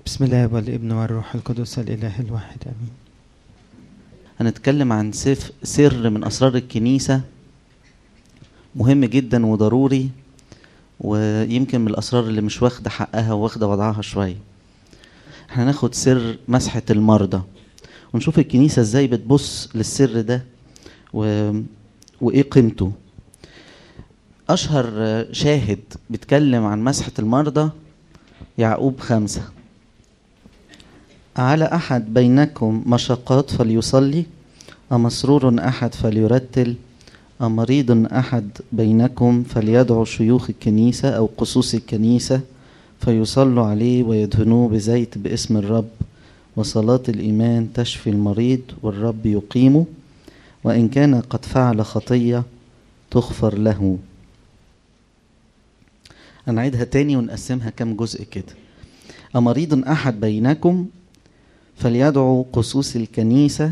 بسم الله والابن والروح القدس الإله الواحد آمين هنتكلم عن سف سر من أسرار الكنيسة مهم جدا وضروري ويمكن من الأسرار اللي مش واخدة حقها واخدة وضعها شوية احنا هناخد سر مسحة المرضى ونشوف الكنيسة ازاي بتبص للسر ده و... وإيه قيمته أشهر شاهد بيتكلم عن مسحة المرضى يعقوب خمسة على أحد بينكم مشقات فليصلي أمسرور أحد فليرتل أمريض أحد بينكم فليدعو شيوخ الكنيسة أو قصوص الكنيسة فيصلوا عليه ويدهنوه بزيت باسم الرب وصلاة الإيمان تشفي المريض والرب يقيمه وإن كان قد فعل خطية تغفر له هنعيدها تاني ونقسمها كام جزء كده أمريض أحد بينكم فليدعو قصوص الكنيسة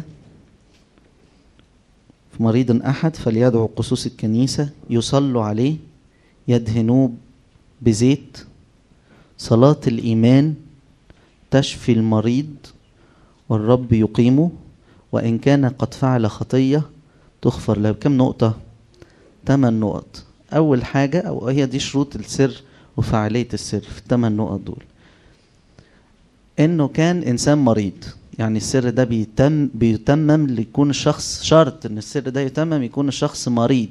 مريض أحد فليدعو قصوص الكنيسة يصلوا عليه يدهنوه بزيت صلاة الإيمان تشفي المريض والرب يقيمه وإن كان قد فعل خطية تغفر له كم نقطة؟ ثمان نقط أول حاجة أو هي دي شروط السر وفعالية السر في الثمان نقط دول انه كان انسان مريض يعني السر ده بيتم بيتمم ليكون الشخص شرط ان السر ده يتمم يكون الشخص مريض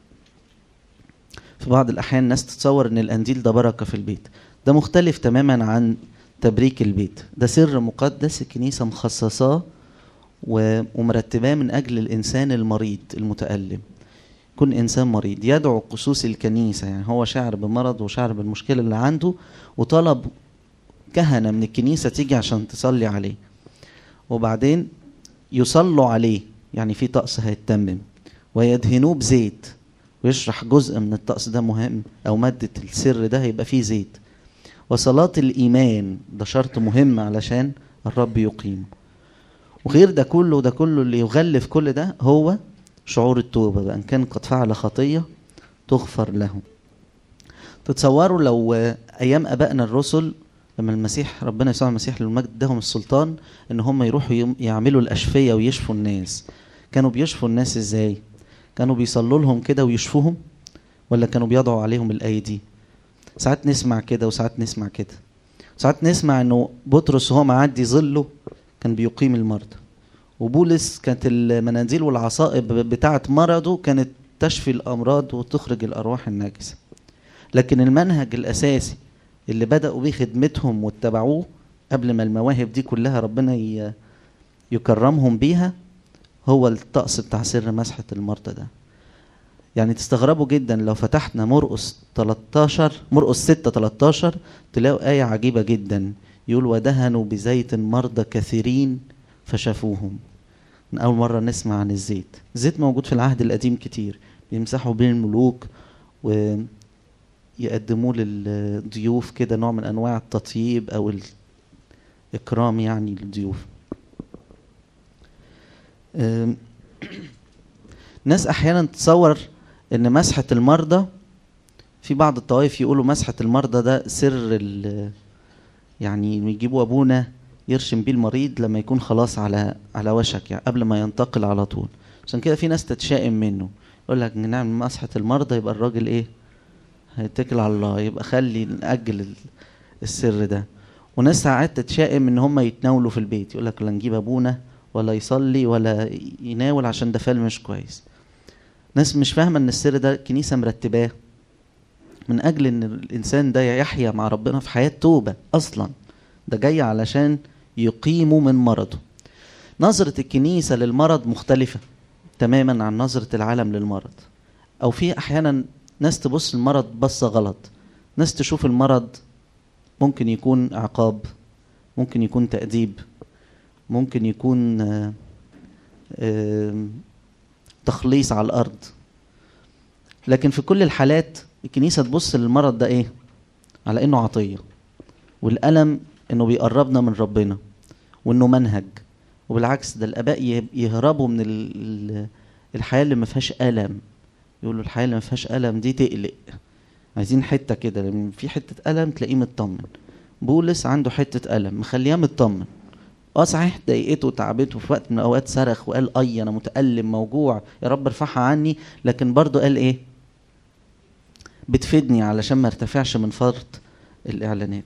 في بعض الاحيان الناس تتصور ان القنديل ده بركه في البيت ده مختلف تماما عن تبريك البيت ده سر مقدس الكنيسه مخصصاه ومرتباه من اجل الانسان المريض المتالم يكون انسان مريض يدعو قصوص الكنيسه يعني هو شاعر بمرض وشاعر بالمشكله اللي عنده وطلب كهنه من الكنيسه تيجي عشان تصلي عليه وبعدين يصلوا عليه يعني في طقس هيتمم ويدهنوه بزيت ويشرح جزء من الطقس ده مهم او ماده السر ده هيبقى فيه زيت وصلاه الايمان ده شرط مهم علشان الرب يقيمه وغير ده كله ده كله اللي يغلف كل ده هو شعور التوبه بقى ان كان قد فعل خطيه تغفر له تتصوروا لو ايام ابائنا الرسل لما المسيح ربنا يسوع المسيح للمجد اداهم السلطان ان هم يروحوا يعملوا الاشفيه ويشفوا الناس كانوا بيشفوا الناس ازاي كانوا بيصلوا لهم كده ويشفوهم ولا كانوا بيضعوا عليهم الايدي ساعات نسمع كده وساعات نسمع كده ساعات نسمع انه بطرس وهو معدي ظله كان بيقيم المرضى وبولس كانت المناديل والعصائب بتاعه مرضه كانت تشفي الامراض وتخرج الارواح الناجسه لكن المنهج الاساسي اللي بدأوا بيه خدمتهم واتبعوه قبل ما المواهب دي كلها ربنا يكرمهم بيها هو الطقس بتاع سر مسحة المرضى ده يعني تستغربوا جدا لو فتحنا مرقس 13 مرقس 6 13 تلاقوا آية عجيبة جدا يقول ودهنوا بزيت مرضى كثيرين فشافوهم من أول مرة نسمع عن الزيت الزيت موجود في العهد القديم كتير بيمسحوا بين الملوك و يقدموه للضيوف كده نوع من انواع التطييب او الاكرام يعني للضيوف ناس احيانا تتصور ان مسحه المرضى في بعض الطوائف يقولوا مسحه المرضى ده سر يعني يجيبوا ابونا يرشم بيه المريض لما يكون خلاص على على وشك يعني قبل ما ينتقل على طول عشان كده في ناس تتشائم منه يقول لك نعمل مسحه المرضى يبقى الراجل ايه هيتكل على الله يبقى خلي نأجل السر ده وناس ساعات تتشائم ان هم يتناولوا في البيت يقول لك لا نجيب ابونا ولا يصلي ولا يناول عشان ده فعل مش كويس ناس مش فاهمه ان السر ده الكنيسه مرتباه من اجل ان الانسان ده يحيا مع ربنا في حياه توبه اصلا ده جاي علشان يقيمه من مرضه نظره الكنيسه للمرض مختلفه تماما عن نظره العالم للمرض او في احيانا ناس تبص المرض بصة غلط ناس تشوف المرض ممكن يكون عقاب ممكن يكون تأديب ممكن يكون آآ آآ تخليص على الأرض لكن في كل الحالات الكنيسة تبص للمرض ده إيه على إنه عطية والألم إنه بيقربنا من ربنا وإنه منهج وبالعكس ده الآباء يهربوا من الحياة اللي ما فيهاش ألم يقولوا الحياه اللي ما فيهاش الم دي تقلق عايزين حته كده لما في حته الم تلاقيه مطمن بولس عنده حته الم مخلياه مطمن اه صحيح ضايقته وتعبته في وقت من الاوقات صرخ وقال اي انا متالم موجوع يا رب ارفعها عني لكن برضه قال ايه بتفيدني علشان ما ارتفعش من فرط الاعلانات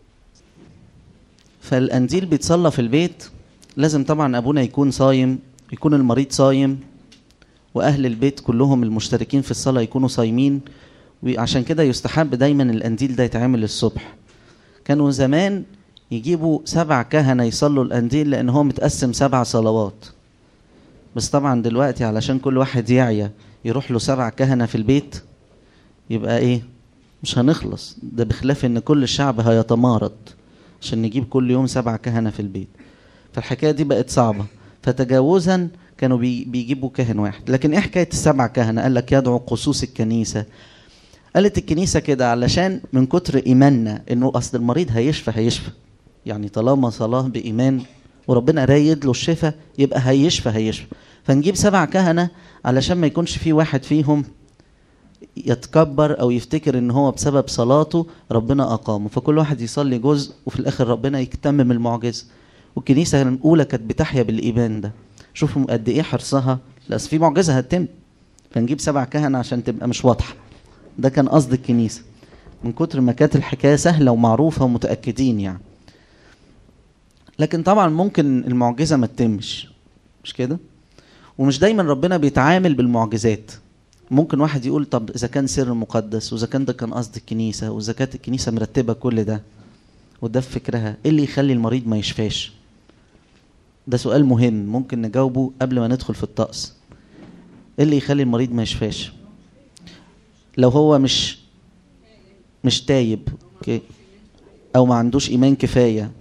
فالقنديل بيتصلى في البيت لازم طبعا ابونا يكون صايم يكون المريض صايم واهل البيت كلهم المشتركين في الصلاه يكونوا صايمين وعشان كده يستحب دايما القنديل ده يتعمل الصبح كانوا زمان يجيبوا سبع كهنه يصلوا القنديل لان هو متقسم سبع صلوات بس طبعا دلوقتي علشان كل واحد يعيا يروح له سبع كهنه في البيت يبقى ايه مش هنخلص ده بخلاف ان كل الشعب هيتمارض عشان نجيب كل يوم سبع كهنه في البيت فالحكايه دي بقت صعبه فتجاوزا كانوا بي بيجيبوا كاهن واحد لكن ايه حكايه السبع كهنه قال لك يدعو قصوص الكنيسه قالت الكنيسه كده علشان من كتر ايماننا انه اصل المريض هيشفى هيشفى يعني طالما صلاه بايمان وربنا رايد له الشفاء يبقى هيشفى هيشفى فنجيب سبع كهنه علشان ما يكونش في واحد فيهم يتكبر او يفتكر ان هو بسبب صلاته ربنا اقامه فكل واحد يصلي جزء وفي الاخر ربنا يتمم المعجزه والكنيسه الاولى كانت بتحيا بالايمان ده شوفوا قد ايه حرصها لأصل في معجزه هتتم فنجيب سبع كهنه عشان تبقى مش واضحه ده كان قصد الكنيسه من كتر ما كانت الحكايه سهله ومعروفه ومتاكدين يعني لكن طبعا ممكن المعجزه ما تتمش مش كده ومش دايما ربنا بيتعامل بالمعجزات ممكن واحد يقول طب اذا كان سر مقدس واذا كان ده كان قصد الكنيسه واذا كانت الكنيسه مرتبه كل ده وده في فكرها ايه اللي يخلي المريض ما يشفاش ده سؤال مهم ممكن نجاوبه قبل ما ندخل في الطقس ايه اللي يخلي المريض ما يشفاش لو هو مش مش تايب اوكي او ما عندوش ايمان كفايه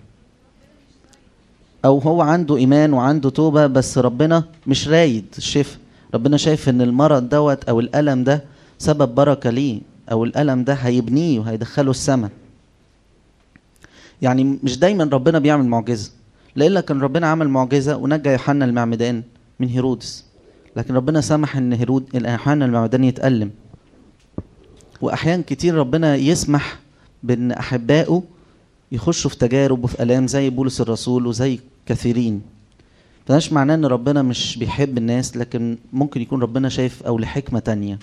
او هو عنده ايمان وعنده توبه بس ربنا مش رايد الشفاء ربنا شايف ان المرض دوت او الالم ده سبب بركه ليه او الالم ده هيبنيه وهيدخله السماء يعني مش دايما ربنا بيعمل معجزه لإلا كان ربنا عمل معجزه ونجى يوحنا المعمدان من هيرودس لكن ربنا سمح ان هيرود يوحنا المعمدان يتألم واحيان كتير ربنا يسمح بان احبائه يخشوا في تجارب وفي الام زي بولس الرسول وزي كثيرين فمش معناه ان ربنا مش بيحب الناس لكن ممكن يكون ربنا شايف او لحكمه تانية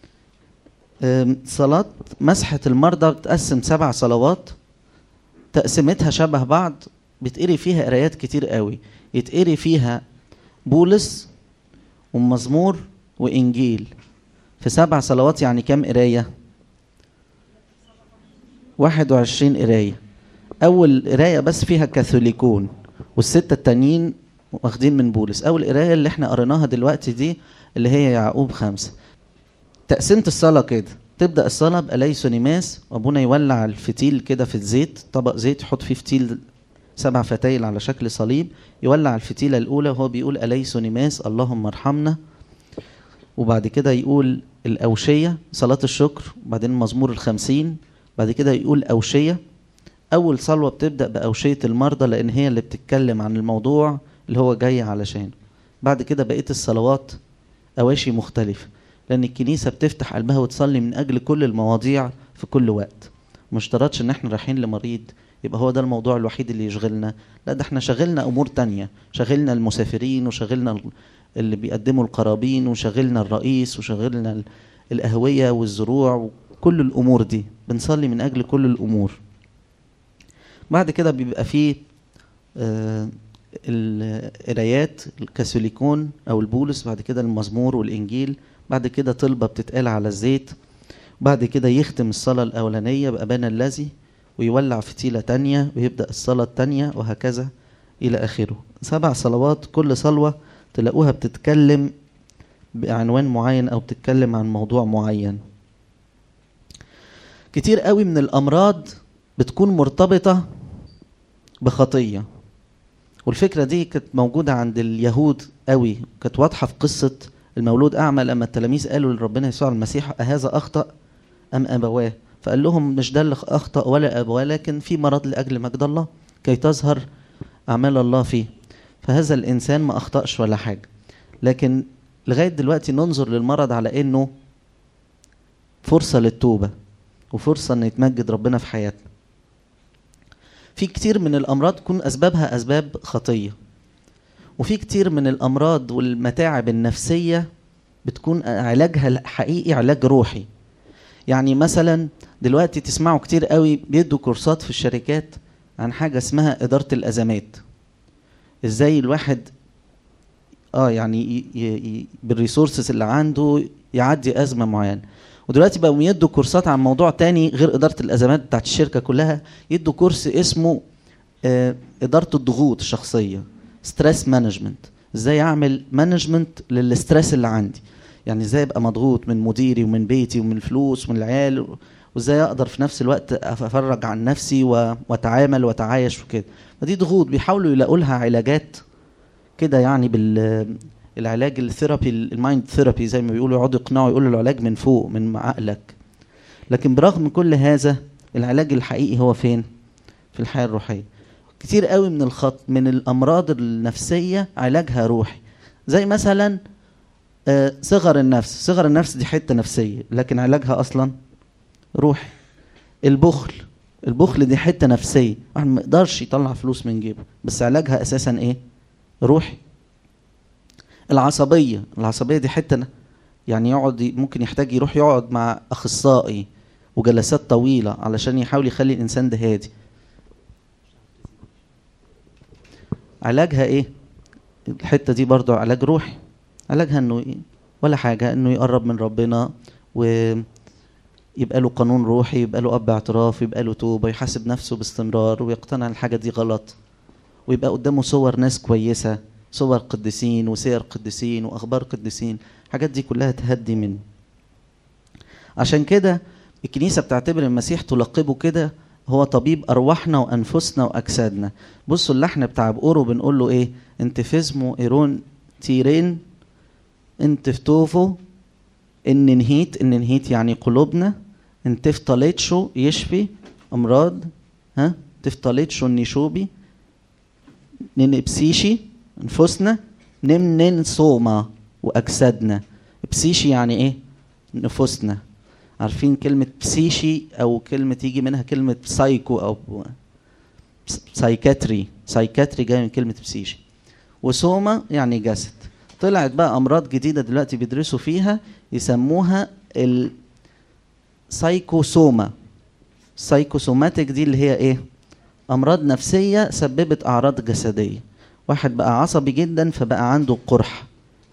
صلاة مسحة المرضى بتقسم سبع صلوات تقسيمتها شبه بعض بيتقري فيها قرايات كتير قوي يتقري فيها بولس ومزمور وانجيل في سبع صلوات يعني كام قرايه 21 قرايه اول قرايه بس فيها كاثوليكون والسته التانيين واخدين من بولس اول قرايه اللي احنا قريناها دلوقتي دي اللي هي يعقوب خمسة تقسيمة الصلاة كده تبدأ الصلاة بأليس نيماس وأبونا يولع الفتيل كده في الزيت طبق زيت يحط فيه فتيل سبع فتايل على شكل صليب يولع الفتيلة الأولى وهو بيقول أليس نيماس اللهم ارحمنا وبعد كده يقول الأوشية صلاة الشكر وبعدين مزمور الخمسين بعد كده يقول أوشية أول صلوة بتبدأ بأوشية المرضى لأن هي اللي بتتكلم عن الموضوع اللي هو جاي علشان بعد كده بقية الصلوات أواشي مختلفة لأن الكنيسة بتفتح قلبها وتصلي من أجل كل المواضيع في كل وقت مش اشترطش إن احنا رايحين لمريض يبقى هو ده الموضوع الوحيد اللي يشغلنا لا ده احنا شغلنا أمور تانية شغلنا المسافرين وشغلنا اللي بيقدموا القرابين وشغلنا الرئيس وشغلنا الأهوية والزروع وكل الأمور دي بنصلي من أجل كل الأمور بعد كده بيبقى فيه آه القرايات الكاثوليكون او البولس بعد كده المزمور والانجيل بعد كده طلبه بتتقال على الزيت بعد كده يختم الصلاه الاولانيه بابانا الذي ويولع فتيله تانية ويبدا الصلاه التانية وهكذا الى اخره سبع صلوات كل صلوه تلاقوها بتتكلم بعنوان معين او بتتكلم عن موضوع معين كتير قوي من الامراض بتكون مرتبطه بخطيه والفكرة دي كانت موجودة عند اليهود قوي كانت واضحة في قصة المولود أعمى لما التلاميذ قالوا لربنا يسوع المسيح أهذا أخطأ أم أبواه فقال لهم مش ده اللي أخطأ ولا أبواه لكن في مرض لأجل مجد الله كي تظهر أعمال الله فيه فهذا الإنسان ما أخطأش ولا حاجة لكن لغاية دلوقتي ننظر للمرض على إنه فرصة للتوبة وفرصة إن يتمجد ربنا في حياتنا في كتير من الامراض تكون اسبابها اسباب خطيه وفي كتير من الامراض والمتاعب النفسيه بتكون علاجها الحقيقي علاج روحي يعني مثلا دلوقتي تسمعوا كتير قوي بيدوا كورسات في الشركات عن حاجه اسمها اداره الازمات ازاي الواحد اه يعني ي- ي- بالريسورسز اللي عنده يعدي ازمه معينه ودلوقتي بقوا يدوا كورسات عن موضوع تاني غير اداره الازمات بتاعت الشركه كلها يدوا كورس اسمه آه، اداره الضغوط الشخصيه ستريس مانجمنت ازاي اعمل مانجمنت للستريس اللي عندي يعني ازاي ابقى مضغوط من مديري ومن بيتي ومن الفلوس ومن العيال وازاي اقدر في نفس الوقت افرج عن نفسي و- واتعامل واتعايش وكده فدي ضغوط بيحاولوا يلاقوا لها علاجات كده يعني بال العلاج الثيرابي المايند ثيرابي زي ما بيقولوا يقعدوا يقنعوا يقولوا العلاج من فوق من عقلك لكن برغم كل هذا العلاج الحقيقي هو فين في الحياه الروحيه كتير قوي من الخط من الامراض النفسيه علاجها روحي زي مثلا آه، صغر النفس صغر النفس دي حته نفسيه لكن علاجها اصلا روحي البخل البخل دي حته نفسيه واحد ما يقدرش يطلع فلوس من جيبه بس علاجها اساسا ايه روحي العصبيه العصبيه دي حته ن- يعني يقعد ي- ممكن يحتاج يروح يقعد مع اخصائي وجلسات طويله علشان يحاول يخلي الانسان ده هادي علاجها ايه الحته دي برضو علاج روحي علاجها انه إيه؟ ولا حاجه انه يقرب من ربنا ويبقى له قانون روحي يبقى له اب اعتراف يبقى له توبه يحاسب نفسه باستمرار ويقتنع الحاجه دي غلط ويبقى قدامه صور ناس كويسه صور قديسين وسير قديسين واخبار قديسين الحاجات دي كلها تهدي منه عشان كده الكنيسه بتعتبر المسيح تلقبه كده هو طبيب ارواحنا وانفسنا واجسادنا بصوا اللحن بتاع بقوره بنقول له ايه انتفزمو ايرون تيرين انتفتوفو ان نهيت ان نهيت يعني قلوبنا انتفتاليتشو يشفي امراض ها تفتاليتشو النشوبي ننبسيشي انفسنا نمنن صوما واجسادنا بسيشي يعني ايه نفوسنا عارفين كلمة بسيشي أو كلمة يجي منها كلمة سايكو أو سايكاتري سايكاتري جاي من كلمة بسيشي وسوما يعني جسد طلعت بقى أمراض جديدة دلوقتي بيدرسوا فيها يسموها السايكوسوما سايكوسوماتيك دي اللي هي ايه أمراض نفسية سببت أعراض جسدية واحد بقى عصبي جدا فبقى عنده قرح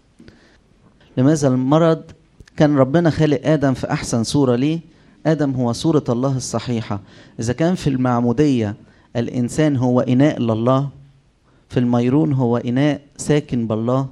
لماذا المرض كان ربنا خالق آدم في أحسن صورة ليه آدم هو صورة الله الصحيحة إذا كان في المعمودية الإنسان هو إناء لله في الميرون هو إناء ساكن بالله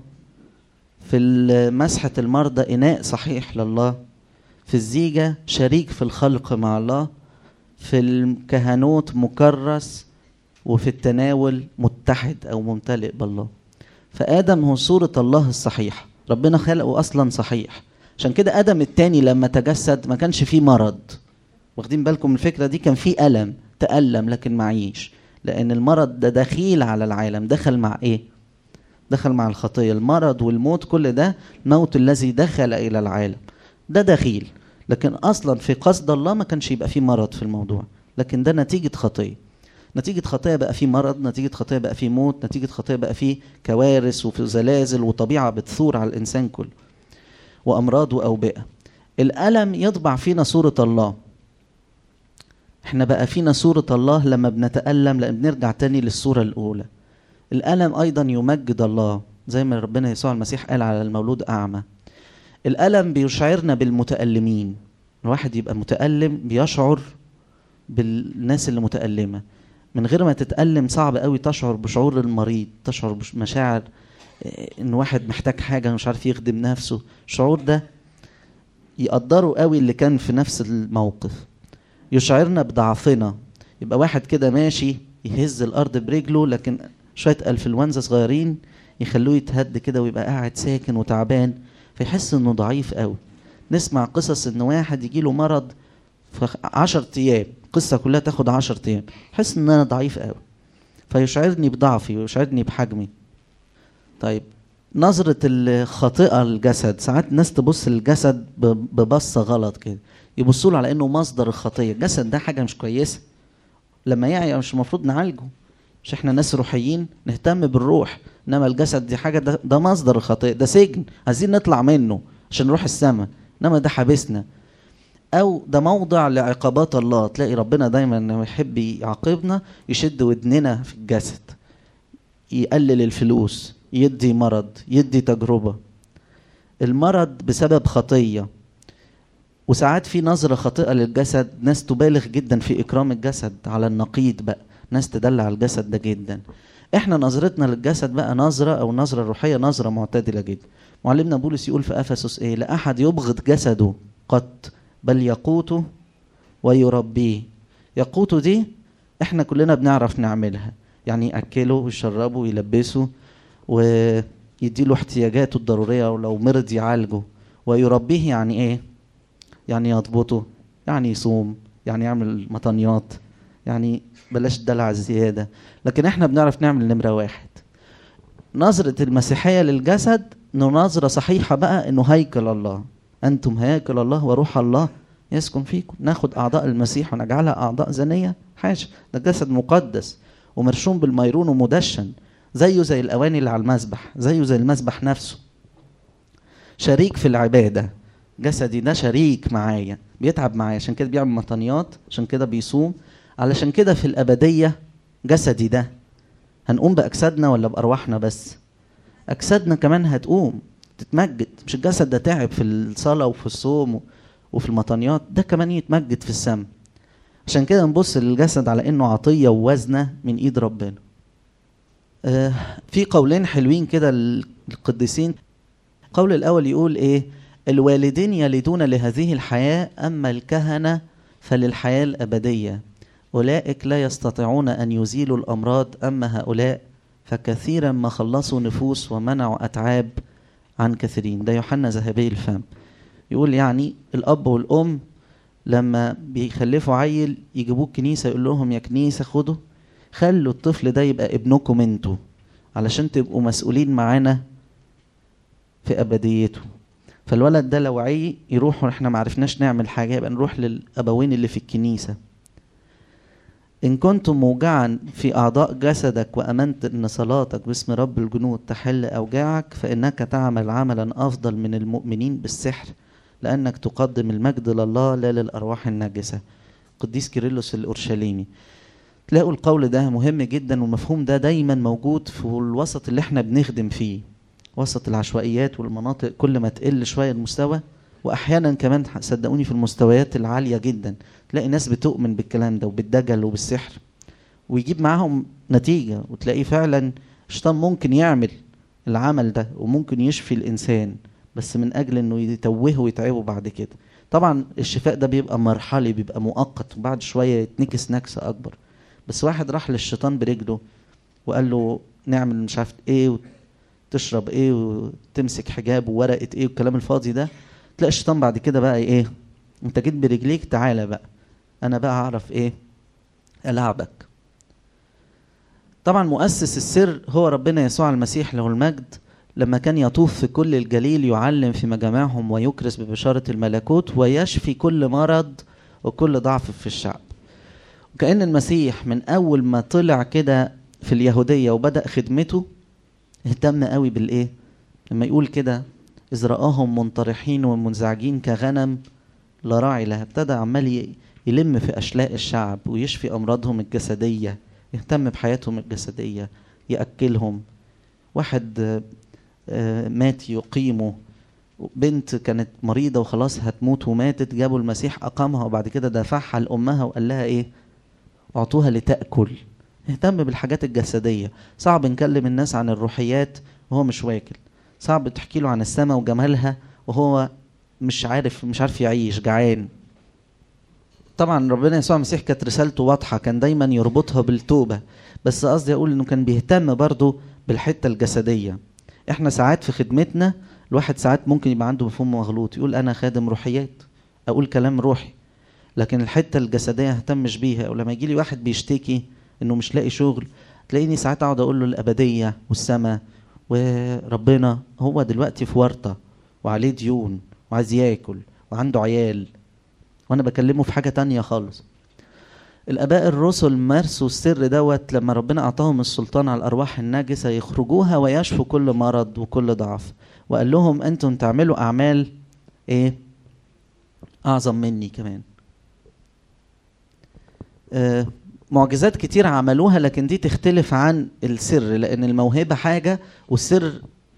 في مسحة المرضى إناء صحيح لله في الزيجة شريك في الخلق مع الله في الكهنوت مكرس وفي التناول متحد أو ممتلئ بالله فآدم هو صورة الله الصحيحة ربنا خلقه أصلا صحيح عشان كده ادم التاني لما تجسد ما كانش فيه مرض واخدين بالكم من الفكره دي كان فيه الم تالم لكن معيش لان المرض ده دخيل على العالم دخل مع ايه دخل مع الخطيه المرض والموت كل ده الموت الذي دخل الى العالم ده دخيل لكن اصلا في قصد الله ما كانش يبقى فيه مرض في الموضوع لكن ده نتيجه خطيه نتيجة خطية بقى فيه مرض نتيجة خطية بقى فيه موت نتيجة خطية بقى فيه كوارث وفي زلازل وطبيعة بتثور على الإنسان كله وامراض واوبئه الالم يطبع فينا صوره الله احنا بقى فينا صوره الله لما بنتالم لان بنرجع تاني للصوره الاولى الالم ايضا يمجد الله زي ما ربنا يسوع المسيح قال على المولود اعمى الالم بيشعرنا بالمتالمين الواحد يبقى متالم بيشعر بالناس اللي متالمه من غير ما تتالم صعب قوي تشعر بشعور المريض تشعر بمشاعر ان واحد محتاج حاجه مش عارف يخدم نفسه الشعور ده يقدروا قوي اللي كان في نفس الموقف يشعرنا بضعفنا يبقى واحد كده ماشي يهز الارض برجله لكن شويه انفلونزا صغيرين يخلوه يتهد كده ويبقى قاعد ساكن وتعبان فيحس انه ضعيف قوي نسمع قصص ان واحد يجي له مرض في عشر ايام قصه كلها تاخد عشر ايام يحس ان انا ضعيف قوي فيشعرني بضعفي ويشعرني بحجمي طيب نظرة الخاطئة للجسد ساعات الناس تبص للجسد ببصة غلط كده يبصوا له على انه مصدر الخطية الجسد ده حاجة مش كويسة لما يعيا مش المفروض نعالجه مش احنا ناس روحيين نهتم بالروح انما الجسد دي حاجه ده, ده مصدر الخطيه ده سجن عايزين نطلع منه عشان نروح السماء انما ده حابسنا او ده موضع لعقابات الله تلاقي ربنا دايما لما يحب يعاقبنا يشد ودننا في الجسد يقلل الفلوس يدي مرض يدي تجربه المرض بسبب خطيه وساعات في نظره خاطئه للجسد ناس تبالغ جدا في اكرام الجسد على النقيض بقى ناس تدلع الجسد ده جدا احنا نظرتنا للجسد بقى نظره او نظره روحيه نظره معتدله جدا معلمنا بولس يقول في افسس ايه لا احد يبغض جسده قط بل يقوته ويربيه يقوته دي احنا كلنا بنعرف نعملها يعني ياكله ويشربه ويلبسه ويديله احتياجاته الضروريه ولو مرض يعالجه ويربيه يعني ايه يعني يضبطه يعني يصوم يعني يعمل مطنيات يعني بلاش دلع الزيادة لكن احنا بنعرف نعمل نمرة واحد نظرة المسيحية للجسد انه نظرة صحيحة بقى انه هيكل الله انتم هيكل الله وروح الله يسكن فيكم ناخد اعضاء المسيح ونجعلها اعضاء زنية حاشا ده جسد مقدس ومرشوم بالميرون ومدشن زيه زي الاواني اللي على المسبح زيه زي المسبح نفسه شريك في العبادة جسدي ده شريك معايا بيتعب معايا عشان كده بيعمل مطنيات عشان كده بيصوم علشان كده في الأبدية جسدي ده هنقوم بأجسادنا ولا بأرواحنا بس أجسادنا كمان هتقوم تتمجد مش الجسد ده تعب في الصلاة وفي الصوم وفي المطنيات ده كمان يتمجد في السماء عشان كده نبص للجسد على انه عطية ووزنة من ايد ربنا آه في قولين حلوين كده للقديسين القول الاول يقول ايه الوالدين يلدون لهذه الحياة اما الكهنة فللحياة الابدية أولئك لا يستطيعون أن يزيلوا الأمراض أما هؤلاء فكثيرا ما خلصوا نفوس ومنعوا أتعاب عن كثيرين ده يوحنا ذهبي الفم يقول يعني الأب والأم لما بيخلفوا عيل يجيبوه الكنيسة يقول لهم يا كنيسة خدوا خلوا الطفل ده يبقى ابنكم انتوا علشان تبقوا مسؤولين معانا في أبديته فالولد ده لو عي يروح واحنا معرفناش نعمل حاجة يبقى نروح للأبوين اللي في الكنيسة إن كنت موجعا في أعضاء جسدك وأمنت أن صلاتك باسم رب الجنود تحل أوجاعك فإنك تعمل عملا أفضل من المؤمنين بالسحر لأنك تقدم المجد لله لا للأرواح النجسة قديس كيرلس الأورشليمي تلاقوا القول ده مهم جدا والمفهوم ده دايما موجود في الوسط اللي احنا بنخدم فيه وسط العشوائيات والمناطق كل ما تقل شوية المستوى واحيانا كمان صدقوني في المستويات العاليه جدا تلاقي ناس بتؤمن بالكلام ده وبالدجل وبالسحر ويجيب معاهم نتيجه وتلاقيه فعلا الشيطان ممكن يعمل العمل ده وممكن يشفي الانسان بس من اجل انه يتوهه ويتعبه بعد كده طبعا الشفاء ده بيبقى مرحلي بيبقى مؤقت وبعد شويه يتنكس نكسه اكبر بس واحد راح للشيطان برجله وقال له نعمل مش عارف ايه وتشرب ايه وتمسك حجاب وورقه ايه والكلام الفاضي ده تلاقي الشيطان بعد كده بقى ايه انت جيت برجليك تعالى بقى انا بقى اعرف ايه العبك طبعا مؤسس السر هو ربنا يسوع المسيح له المجد لما كان يطوف في كل الجليل يعلم في مجامعهم ويكرس ببشارة الملكوت ويشفي كل مرض وكل ضعف في الشعب وكأن المسيح من أول ما طلع كده في اليهودية وبدأ خدمته اهتم قوي بالإيه لما يقول كده إذ رآهم منطرحين ومنزعجين كغنم لا راعي لها ابتدى عمال يلم في أشلاء الشعب ويشفي أمراضهم الجسدية يهتم بحياتهم الجسدية يأكلهم واحد مات يقيمه بنت كانت مريضة وخلاص هتموت وماتت جابوا المسيح أقامها وبعد كده دفعها لأمها وقال لها إيه أعطوها لتأكل اهتم بالحاجات الجسدية صعب نكلم الناس عن الروحيات وهو مش واكل صعب تحكي له عن السماء وجمالها وهو مش عارف مش عارف يعيش جعان طبعا ربنا يسوع المسيح كانت رسالته واضحه كان دايما يربطها بالتوبه بس قصدي اقول انه كان بيهتم برضه بالحته الجسديه احنا ساعات في خدمتنا الواحد ساعات ممكن يبقى عنده مفهوم مغلوط يقول انا خادم روحيات اقول كلام روحي لكن الحته الجسديه اهتمش بيها ولما يجي لي واحد بيشتكي انه مش لاقي شغل تلاقيني ساعات اقعد اقول له الابديه والسماء وربنا هو دلوقتي في ورطه وعليه ديون وعايز ياكل وعنده عيال وانا بكلمه في حاجه تانية خالص الاباء الرسل مارسوا السر دوت لما ربنا اعطاهم السلطان على الارواح الناجسه يخرجوها ويشفوا كل مرض وكل ضعف وقال لهم انتم تعملوا اعمال ايه اعظم مني كمان آه معجزات كتير عملوها لكن دي تختلف عن السر لان الموهبه حاجه والسر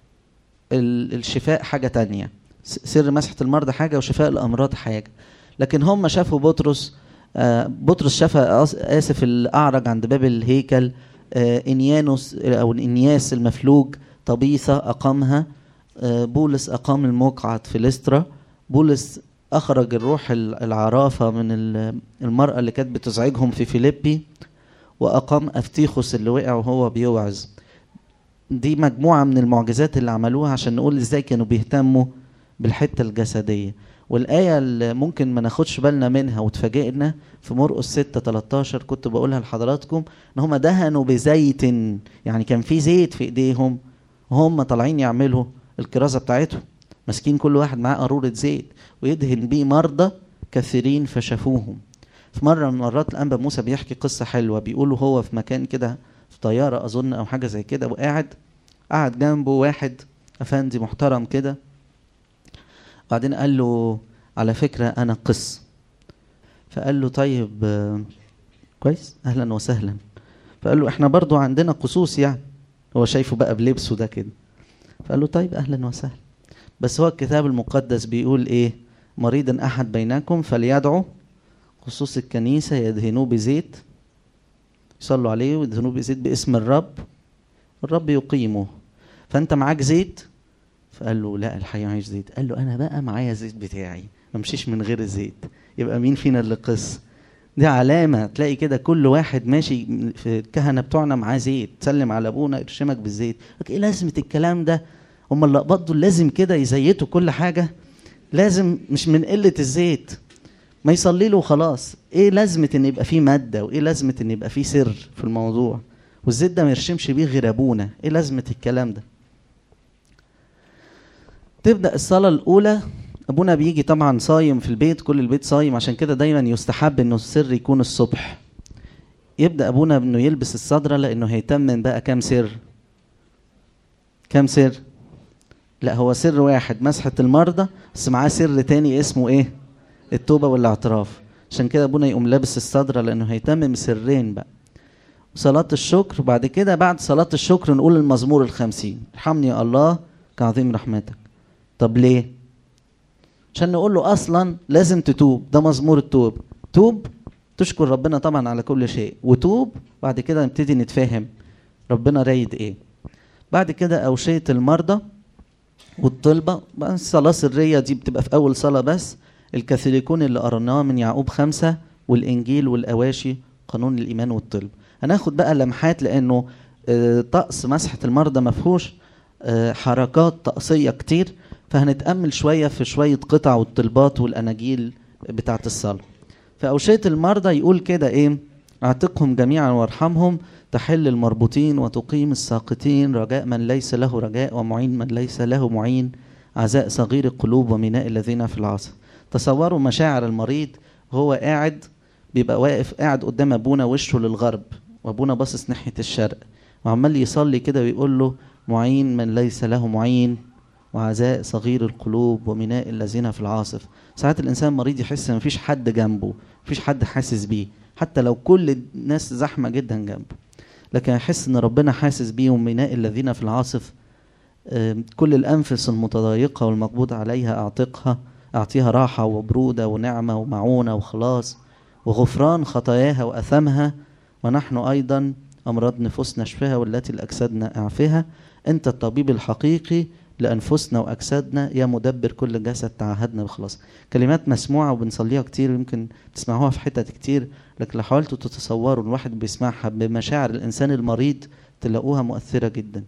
الشفاء حاجه تانية سر مسحه المرضى حاجه وشفاء الامراض حاجه لكن هم شافوا بطرس آه بطرس شاف اسف الاعرج عند باب الهيكل آه انيانوس او انياس المفلوج طبيثه اقامها آه بولس اقام المقعد في لسترا بولس اخرج الروح العرافه من المراه اللي كانت بتزعجهم في فيليبي واقام افتيخوس اللي وقع وهو بيوعظ دي مجموعه من المعجزات اللي عملوها عشان نقول ازاي كانوا بيهتموا بالحته الجسديه والآية اللي ممكن ما ناخدش بالنا منها وتفاجئنا في مرقس 6 13 كنت بقولها لحضراتكم ان هم دهنوا بزيت يعني كان في زيت في ايديهم وهم طالعين يعملوا الكرازة بتاعتهم ماسكين كل واحد معاه قارورة زيت ويدهن بيه مرضى كثيرين فشافوهم في مرة من مرات الأنبا موسى بيحكي قصة حلوة بيقولوا هو في مكان كده في طيارة أظن أو حاجة زي كده وقاعد قعد جنبه واحد أفندي محترم كده بعدين قال له على فكرة أنا قس فقال له طيب كويس أهلا وسهلا فقال له إحنا برضو عندنا قصوص يعني هو شايفه بقى بلبسه ده كده فقال له طيب أهلا وسهلا بس هو الكتاب المقدس بيقول إيه مريضا أحد بينكم فليدعو خصوص الكنيسة يدهنوه بزيت يصلوا عليه ويدهنوه بزيت باسم الرب الرب يقيمه فأنت معاك زيت فقال له لا الحقيقه معيش زيت قال له انا بقى معايا زيت بتاعي ما امشيش من غير الزيت يبقى مين فينا اللي قص دي علامه تلاقي كده كل واحد ماشي في الكهنه بتوعنا معاه زيت تسلم على ابونا يرشمك بالزيت ايه لازمه الكلام ده هم اللقباط دول لازم كده يزيتوا كل حاجه لازم مش من قله الزيت ما يصلي له وخلاص ايه لازمه ان يبقى فيه ماده وايه لازمه ان يبقى فيه سر في الموضوع والزيت ده ما يرشمش بيه غير ابونا ايه لازمه الكلام ده تبدا الصلاه الاولى ابونا بيجي طبعا صايم في البيت كل البيت صايم عشان كده دايما يستحب انه السر يكون الصبح يبدا ابونا انه يلبس الصدره لانه هيتمم بقى كام سر كام سر لا هو سر واحد مسحه المرضى بس معاه سر تاني اسمه ايه التوبه والاعتراف عشان كده ابونا يقوم لابس الصدره لانه هيتمم سرين بقى صلاة الشكر وبعد كده بعد صلاة الشكر نقول المزمور الخمسين ارحمني يا الله كعظيم رحمتك طب ليه عشان نقول له اصلا لازم تتوب ده مزمور التوب توب تشكر ربنا طبعا على كل شيء وتوب بعد كده نبتدي نتفاهم ربنا رايد ايه بعد كده اوشيه المرضى والطلبه بقى الصلاه سريه دي بتبقى في اول صلاه بس الكاثوليكون اللي قرناه من يعقوب خمسة والانجيل والاواشي قانون الايمان والطلب هناخد بقى لمحات لانه طقس مسحه المرضى مفهوش حركات طقسيه كتير فهنتأمل شوية في شوية قطع والطلبات والأناجيل بتاعة الصلاة فأوشية المرضى يقول كده إيه أعتقهم جميعا وارحمهم تحل المربوطين وتقيم الساقطين رجاء من ليس له رجاء ومعين من ليس له معين عزاء صغير القلوب وميناء الذين في العصر تصوروا مشاعر المريض وهو قاعد بيبقى واقف قاعد قدام ابونا وشه للغرب وابونا باصص ناحيه الشرق وعمال يصلي كده ويقول له معين من ليس له معين وعزاء صغير القلوب وميناء الذين في العاصف ساعات الانسان مريض يحس ان مفيش حد جنبه مفيش حد حاسس بيه حتى لو كل الناس زحمه جدا جنبه لكن يحس ان ربنا حاسس بيه وميناء الذين في العاصف كل الانفس المتضايقه والمقبوض عليها اعتقها اعطيها راحه وبروده ونعمه ومعونه وخلاص وغفران خطاياها واثامها ونحن ايضا امراض نفوسنا اشفها والتي لاجسادنا اعفها انت الطبيب الحقيقي لانفسنا واجسادنا يا مدبر كل جسد تعهدنا بخلاص كلمات مسموعه وبنصليها كتير يمكن تسمعوها في حتت كتير لكن لو حاولتوا تتصوروا الواحد بيسمعها بمشاعر الانسان المريض تلاقوها مؤثره جدا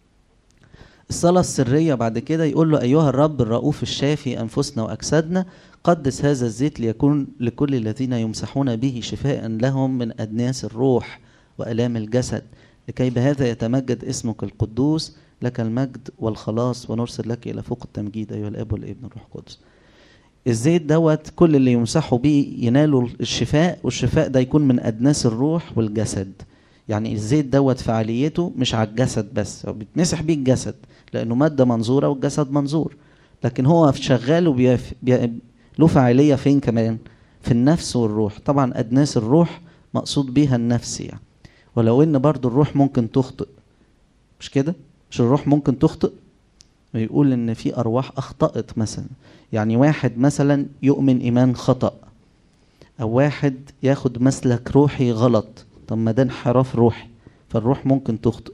الصلاة السرية بعد كده يقول له أيها الرب الرؤوف الشافي أنفسنا وأجسادنا قدس هذا الزيت ليكون لكل الذين يمسحون به شفاء لهم من أدناس الروح وآلام الجسد لكي بهذا يتمجد اسمك القدوس لك المجد والخلاص ونرسل لك إلى فوق التمجيد أيها الأب والابن والروح القدس الزيت دوت كل اللي يمسحوا بيه ينالوا الشفاء والشفاء ده يكون من أدناس الروح والجسد يعني الزيت دوت فعاليته مش على الجسد بس هو بيتمسح بيه الجسد لأنه مادة منظورة والجسد منظور لكن هو شغال وبيف... بي... له فاعلية فين كمان في النفس والروح طبعا أدناس الروح مقصود بيها النفس يعني ولو ان برضو الروح ممكن تخطئ مش كده مش الروح ممكن تخطئ ويقول ان في ارواح اخطأت مثلا يعني واحد مثلا يؤمن ايمان خطأ او واحد ياخد مسلك روحي غلط طب ما ده انحراف روحي فالروح ممكن تخطئ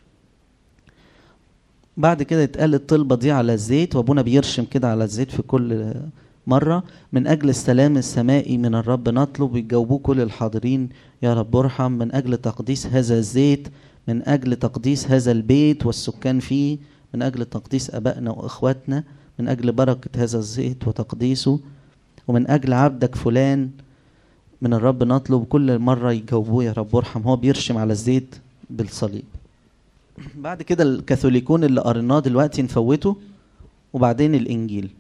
بعد كده يتقال الطلبة دي على الزيت وابونا بيرشم كده على الزيت في كل مرة من أجل السلام السمائي من الرب نطلب ويجاوبوه كل الحاضرين يا رب ارحم من أجل تقديس هذا الزيت من أجل تقديس هذا البيت والسكان فيه من أجل تقديس أبائنا وإخواتنا من أجل بركة هذا الزيت وتقديسه ومن أجل عبدك فلان من الرب نطلب كل مرة يجاوبوه يا رب ارحم هو بيرشم على الزيت بالصليب بعد كده الكاثوليكون اللي قريناه دلوقتي نفوته وبعدين الإنجيل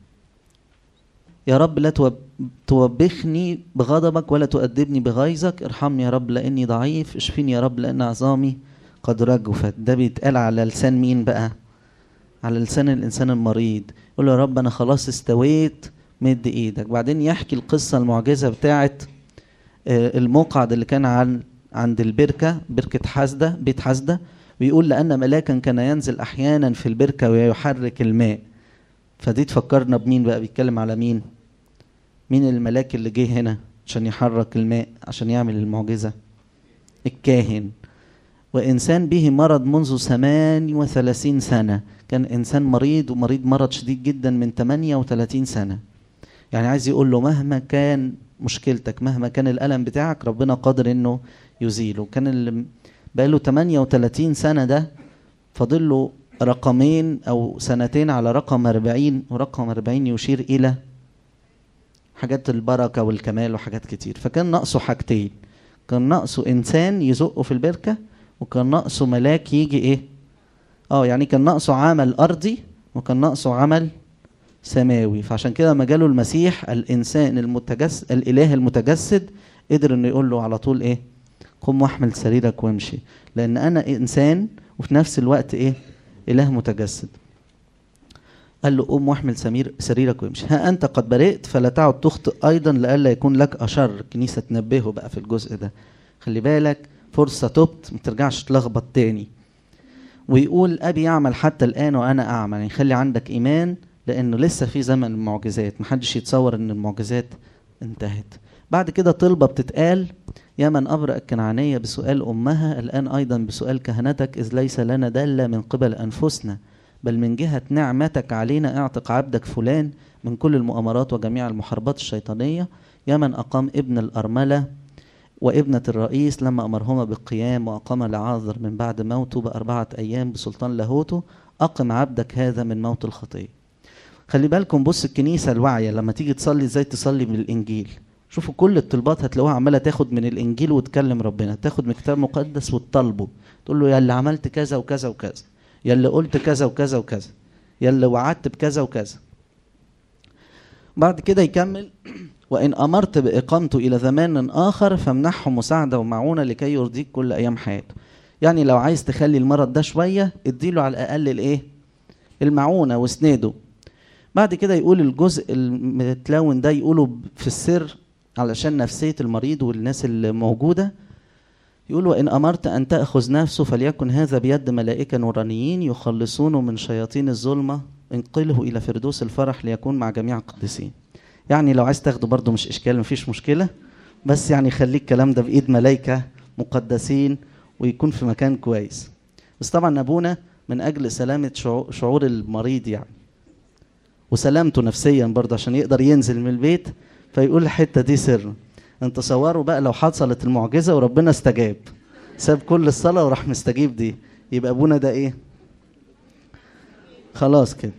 يا رب لا توبخني بغضبك ولا تؤدبني بغيظك ارحمني يا رب لاني ضعيف اشفيني يا رب لان عظامي قد رجفت ده بيتقال على لسان مين بقى على لسان الانسان المريض يقول له يا رب انا خلاص استويت مد ايدك بعدين يحكي القصه المعجزه بتاعت المقعد اللي كان عن عند البركه بركه حسده بيت حسده ويقول لان ملاكا كان ينزل احيانا في البركه ويحرك الماء فدي تفكرنا بمين بقى بيتكلم على مين مين الملاك اللي جه هنا عشان يحرك الماء عشان يعمل المعجزة الكاهن وإنسان به مرض منذ ثمان وثلاثين سنة كان إنسان مريض ومريض مرض شديد جدا من 38 سنة يعني عايز يقول له مهما كان مشكلتك مهما كان الألم بتاعك ربنا قادر إنه يزيله كان اللي بقاله 38 سنة ده فاضل له رقمين أو سنتين على رقم 40 ورقم 40 يشير إلى حاجات البركة والكمال وحاجات كتير فكان ناقصه حاجتين كان ناقصه إنسان يزقه في البركة وكان ناقصه ملاك يجي إيه اه يعني كان ناقصه عمل أرضي وكان ناقصه عمل سماوي فعشان كده لما جاله المسيح الإنسان المتجسد الإله المتجسد قدر إنه يقول له على طول إيه قم واحمل سريرك وامشي لأن أنا إنسان وفي نفس الوقت إيه إله متجسد قال له قوم واحمل سمير سريرك وامشي ها أنت قد برئت فلا تعد تخطئ أيضا لئلا يكون لك أشر الكنيسة تنبهه بقى في الجزء ده خلي بالك فرصة تبت ما ترجعش تلخبط تاني ويقول أبي يعمل حتى الآن وأنا أعمل يعني خلي عندك إيمان لأنه لسه في زمن المعجزات محدش يتصور إن المعجزات انتهت بعد كده طلبة بتتقال يا من أبرأ الكنعانية بسؤال أمها الآن أيضا بسؤال كهنتك إذ ليس لنا دالة من قبل أنفسنا بل من جهة نعمتك علينا اعتق عبدك فلان من كل المؤامرات وجميع المحاربات الشيطانية يا من أقام ابن الأرملة وابنة الرئيس لما أمرهما بالقيام وأقام لعاذر من بعد موته بأربعة أيام بسلطان لاهوته أقم عبدك هذا من موت الخطية خلي بالكم بص الكنيسة الواعية لما تيجي تصلي ازاي تصلي من الإنجيل شوفوا كل الطلبات هتلاقوها عمالة تاخد من الإنجيل وتكلم ربنا تاخد من الكتاب المقدس وتطلبه تقول له يا اللي عملت كذا وكذا وكذا يا اللي قلت كذا وكذا وكذا يا اللي وعدت بكذا وكذا بعد كده يكمل وإن أمرت بإقامته إلى زمان آخر فامنحه مساعدة ومعونة لكي يرضيك كل أيام حياته يعني لو عايز تخلي المرض ده شوية اديله على الأقل الإيه المعونة واسنده بعد كده يقول الجزء المتلون ده يقوله في السر علشان نفسية المريض والناس اللي موجودة يقول وإن أمرت أن تأخذ نفسه فليكن هذا بيد ملائكة نورانيين يخلصونه من شياطين الظلمة انقله إلى فردوس الفرح ليكون مع جميع القديسين يعني لو عايز تاخده برضه مش إشكال مفيش مشكلة بس يعني خليك الكلام ده بإيد ملائكة مقدسين ويكون في مكان كويس بس طبعا أبونا من أجل سلامة شعور المريض يعني وسلامته نفسيا برضه عشان يقدر ينزل من البيت فيقول الحتة دي سر انت تصوروا بقى لو حصلت المعجزة وربنا استجاب ساب كل الصلاة وراح مستجيب دي يبقى ابونا ده ايه خلاص كده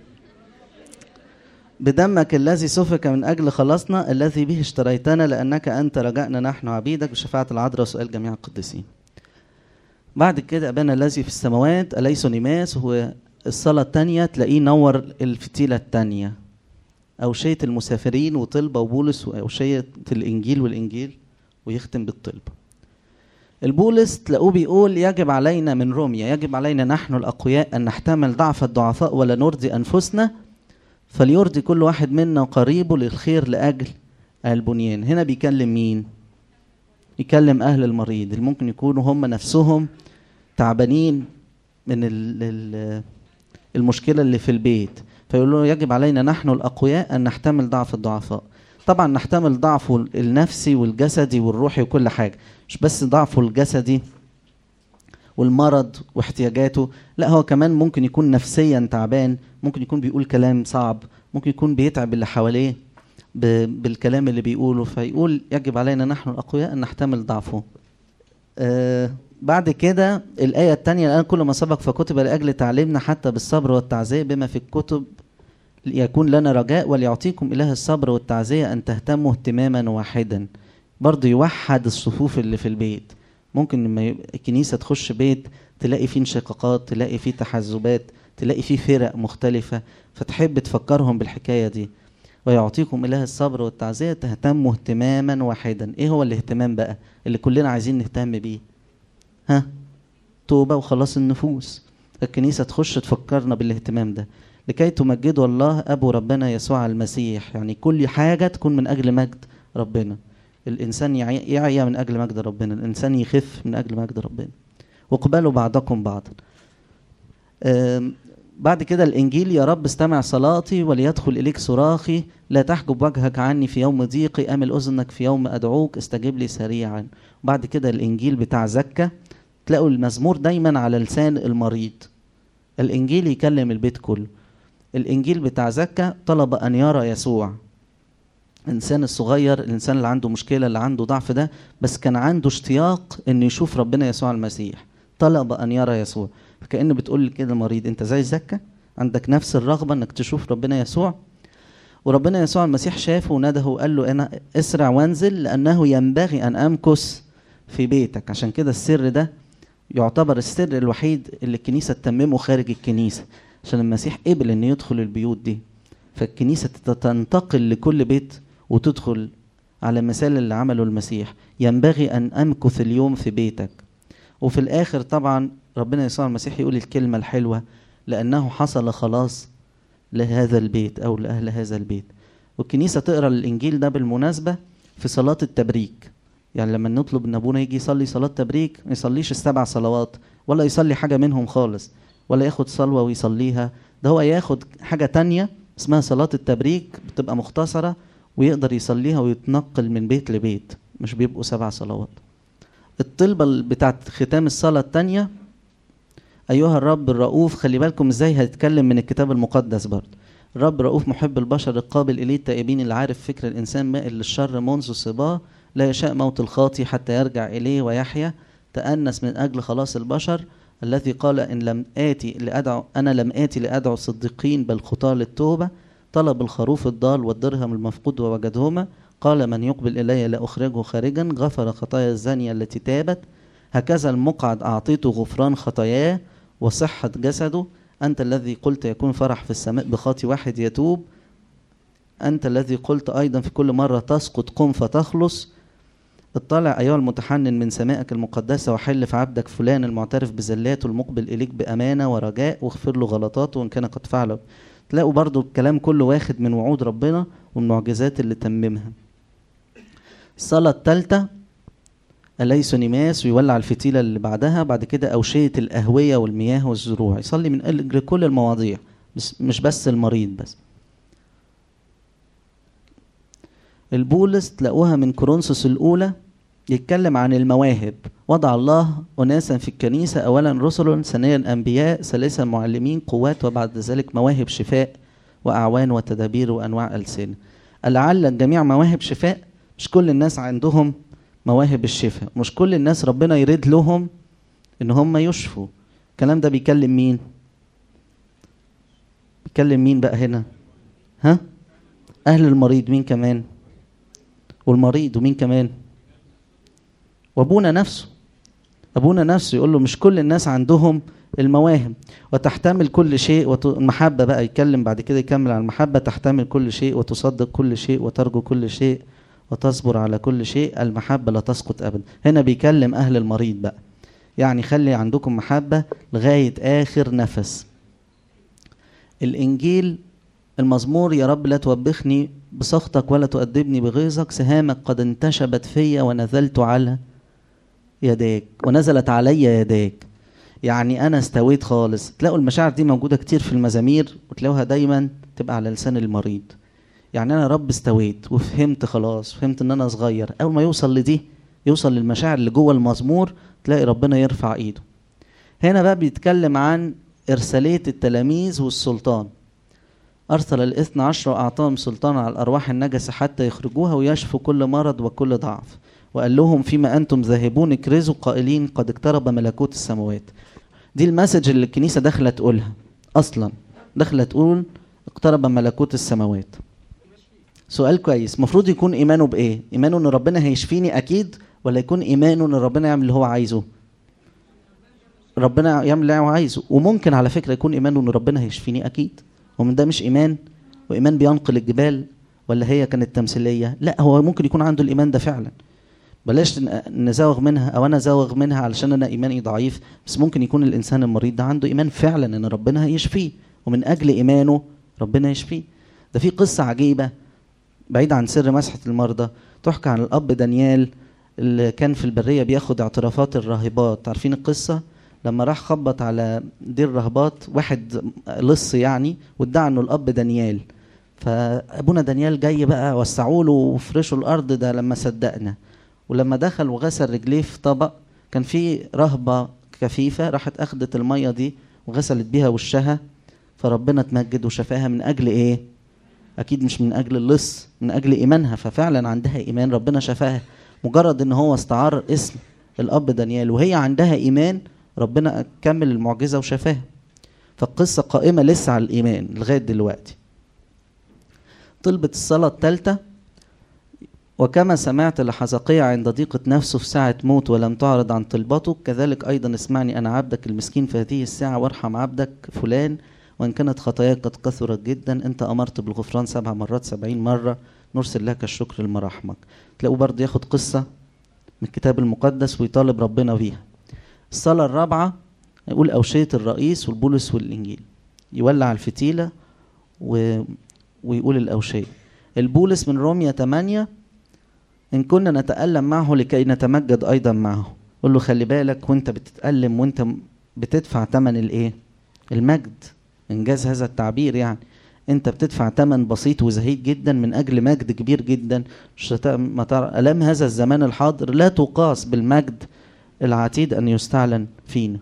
بدمك الذي سفك من اجل خلاصنا الذي به اشتريتنا لانك انت رجعنا نحن عبيدك بشفاعة العذراء وسؤال جميع القديسين بعد كده ابانا الذي في السماوات اليس نماس هو الصلاة التانية تلاقيه نور الفتيلة التانية أوشية المسافرين وطلبة وبولس وأوشية الإنجيل والإنجيل ويختم بالطلبة البولس تلاقوه بيقول يجب علينا من روميا يجب علينا نحن الأقوياء أن نحتمل ضعف الضعفاء ولا نرضي أنفسنا فليرضي كل واحد منا قريبه للخير لأجل البنيان هنا بيكلم مين يكلم أهل المريض اللي ممكن يكونوا هم نفسهم تعبانين من ال ال المشكلة اللي في البيت فيقول له يجب علينا نحن الأقوياء أن نحتمل ضعف الضعفاء طبعا نحتمل ضعفه النفسي والجسدي والروحي وكل حاجة مش بس ضعفه الجسدي والمرض واحتياجاته لا هو كمان ممكن يكون نفسيا تعبان ممكن يكون بيقول كلام صعب ممكن يكون بيتعب اللي حواليه بالكلام اللي بيقوله فيقول يجب علينا نحن الأقوياء أن نحتمل ضعفه آه بعد كده الآية الثانية الآن كل ما سبق فكتب لأجل تعليمنا حتى بالصبر والتعزية بما في الكتب يكون لنا رجاء وليعطيكم إله الصبر والتعزية أن تهتموا اهتماما واحدا برضه يوحد الصفوف اللي في البيت ممكن لما الكنيسة تخش بيت تلاقي فيه انشقاقات تلاقي فيه تحزبات تلاقي فيه فرق مختلفة فتحب تفكرهم بالحكاية دي ويعطيكم إله الصبر والتعزية تهتموا اهتماما واحدا ايه هو الاهتمام بقى اللي كلنا عايزين نهتم بيه ها توبة وخلاص النفوس الكنيسة تخش تفكرنا بالاهتمام ده لكي تمجدوا الله أبو ربنا يسوع المسيح يعني كل حاجة تكون من أجل مجد ربنا الإنسان يعيا من أجل مجد ربنا الإنسان يخف من أجل مجد ربنا واقبلوا بعضكم بعضا بعد كده الإنجيل يا رب استمع صلاتي وليدخل إليك صراخي لا تحجب وجهك عني في يوم ضيقي أمل أذنك في يوم أدعوك استجب لي سريعا بعد كده الإنجيل بتاع زكا تلاقوا المزمور دايما على لسان المريض الإنجيل يكلم البيت كله الإنجيل بتاع زكا طلب أن يرى يسوع الإنسان الصغير الإنسان اللي عنده مشكلة اللي عنده ضعف ده بس كان عنده اشتياق إنه يشوف ربنا يسوع المسيح طلب أن يرى يسوع فكأنه بتقول كده المريض أنت زي زكا عندك نفس الرغبة إنك تشوف ربنا يسوع وربنا يسوع المسيح شافه ونده وقال له أنا اسرع وانزل لأنه ينبغي أن أمكث في بيتك عشان كده السر ده يعتبر السر الوحيد اللي الكنيسة تتممه خارج الكنيسة عشان المسيح قبل إنه يدخل البيوت دي فالكنيسة تنتقل لكل بيت وتدخل على مثال اللي عمله المسيح ينبغي أن أمكث اليوم في بيتك وفي الآخر طبعا ربنا يسوع المسيح يقول الكلمة الحلوة لأنه حصل خلاص لهذا البيت أو لأهل هذا البيت والكنيسة تقرأ الإنجيل ده بالمناسبة في صلاة التبريك يعني لما نطلب ان ابونا يجي يصلي صلاه تبريك ما يصليش السبع صلوات ولا يصلي حاجه منهم خالص ولا ياخد صلوه ويصليها ده هو ياخد حاجه تانية اسمها صلاه التبريك بتبقى مختصره ويقدر يصليها ويتنقل من بيت لبيت مش بيبقوا سبع صلوات الطلبة بتاعت ختام الصلاة التانية أيها الرب الرؤوف خلي بالكم ازاي هيتكلم من الكتاب المقدس برضه الرب رؤوف محب البشر القابل إليه التائبين اللي عارف فكر الإنسان مائل للشر منذ صباه لا يشاء موت الخاطي حتى يرجع إليه ويحيا تأنس من أجل خلاص البشر الذي قال إن لم آتي لأدعو أنا لم آتي لأدعو الصديقين بل خطاة للتوبة طلب الخروف الضال والدرهم المفقود ووجدهما قال من يقبل إلي لا أخرجه خارجا غفر خطايا الزانية التي تابت هكذا المقعد أعطيته غفران خطاياه وصحة جسده أنت الذي قلت يكون فرح في السماء بخاطي واحد يتوب أنت الذي قلت أيضا في كل مرة تسقط قم فتخلص اطلع أيها المتحنن من سمائك المقدسة وحل في عبدك فلان المعترف بزلاته المقبل إليك بأمانة ورجاء واغفر له غلطاته وإن كان قد فعله تلاقوا برضو الكلام كله واخد من وعود ربنا والمعجزات اللي تممها الصلاة الثالثة أليس نماس ويولع الفتيلة اللي بعدها بعد كده أوشية الأهوية والمياه والزروع يصلي من أجل كل المواضيع بس مش بس المريض بس البولس تلاقوها من كورنثوس الأولى يتكلم عن المواهب وضع الله أناسا في الكنيسة أولا رسل ثانيا أنبياء ثالثا معلمين قوات وبعد ذلك مواهب شفاء وأعوان وتدابير وأنواع ألسنة لعل الجميع مواهب شفاء مش كل الناس عندهم مواهب الشفاء مش كل الناس ربنا يريد لهم ان هم يشفوا الكلام ده بيكلم مين بيكلم مين بقى هنا ها اهل المريض مين كمان والمريض ومين كمان وابونا نفسه ابونا نفسه يقول له مش كل الناس عندهم المواهب وتحتمل كل شيء وت... المحبة بقى يتكلم بعد كده يكمل على المحبة تحتمل كل شيء وتصدق كل شيء وترجو كل شيء وتصبر على كل شيء المحبة لا تسقط أبدا هنا بيكلم أهل المريض بقى يعني خلي عندكم محبة لغاية آخر نفس الإنجيل المزمور يا رب لا توبخني بسخطك ولا تؤدبني بغيظك سهامك قد انتشبت فيا ونزلت على يديك ونزلت علي يديك يعني انا استويت خالص تلاقوا المشاعر دي موجوده كتير في المزامير وتلاقوها دايما تبقى على لسان المريض يعني انا رب استويت وفهمت خلاص فهمت ان انا صغير اول ما يوصل لدي يوصل للمشاعر اللي جوه المزمور تلاقي ربنا يرفع ايده هنا بقى بيتكلم عن ارساليه التلاميذ والسلطان أرسل الاثنى عشر وأعطاهم سلطان على الأرواح النجسة حتى يخرجوها ويشفوا كل مرض وكل ضعف وقال لهم فيما أنتم ذاهبون اكرزوا قائلين قد اقترب ملكوت السماوات دي المسج اللي الكنيسة داخلة تقولها أصلا داخلة تقول اقترب ملكوت السماوات سؤال كويس المفروض يكون إيمانه بإيه إيمانه إن ربنا هيشفيني أكيد ولا يكون إيمانه إن ربنا يعمل اللي هو عايزه ربنا يعمل اللي هو عايزه وممكن على فكرة يكون إيمانه إن ربنا هيشفيني أكيد ومن ده مش إيمان وإيمان بينقل الجبال ولا هي كانت تمثيلية لا هو ممكن يكون عنده الإيمان ده فعلا بلاش نزوغ منها او انا زوغ منها علشان انا ايماني ضعيف بس ممكن يكون الانسان المريض ده عنده ايمان فعلا ان ربنا هيشفيه ومن اجل ايمانه ربنا يشفيه ده في قصه عجيبه بعيد عن سر مسحه المرضى تحكى عن الاب دانيال اللي كان في البريه بياخد اعترافات الراهبات عارفين القصه لما راح خبط على دير رهبات واحد لص يعني وادعى انه الاب دانيال فابونا دانيال جاي بقى وسعوا له وفرشوا الارض ده لما صدقنا ولما دخل وغسل رجليه في طبق كان في رهبة كفيفة راحت أخدت المية دي وغسلت بيها وشها فربنا اتمجد وشفاها من أجل إيه؟ أكيد مش من أجل اللص من أجل إيمانها ففعلا عندها إيمان ربنا شفاها مجرد إن هو استعار اسم الأب دانيال وهي عندها إيمان ربنا كمل المعجزة وشفاها فالقصة قائمة لسه على الإيمان لغاية دلوقتي طلبت الصلاة الثالثة وكما سمعت لحزقية عند ضيقة نفسه في ساعة موت ولم تعرض عن طلبته كذلك أيضا اسمعني أنا عبدك المسكين في هذه الساعة وارحم عبدك فلان وإن كانت خطاياك قد كثرت جدا أنت أمرت بالغفران سبع مرات سبعين مرة نرسل لك الشكر لمراحمك تلاقوا برضه ياخد قصة من الكتاب المقدس ويطالب ربنا بيها الصلاة الرابعة يقول أوشية الرئيس والبولس والإنجيل يولع الفتيلة و... ويقول الأوشية البولس من رومية 8 إن كنا نتألم معه لكي نتمجد أيضا معه قول له خلي بالك وانت بتتألم وانت بتدفع ثمن الايه المجد انجاز هذا التعبير يعني انت بتدفع ثمن بسيط وزهيد جدا من اجل مجد كبير جدا مش ما ترى الام هذا الزمان الحاضر لا تقاس بالمجد العتيد ان يستعلن فينا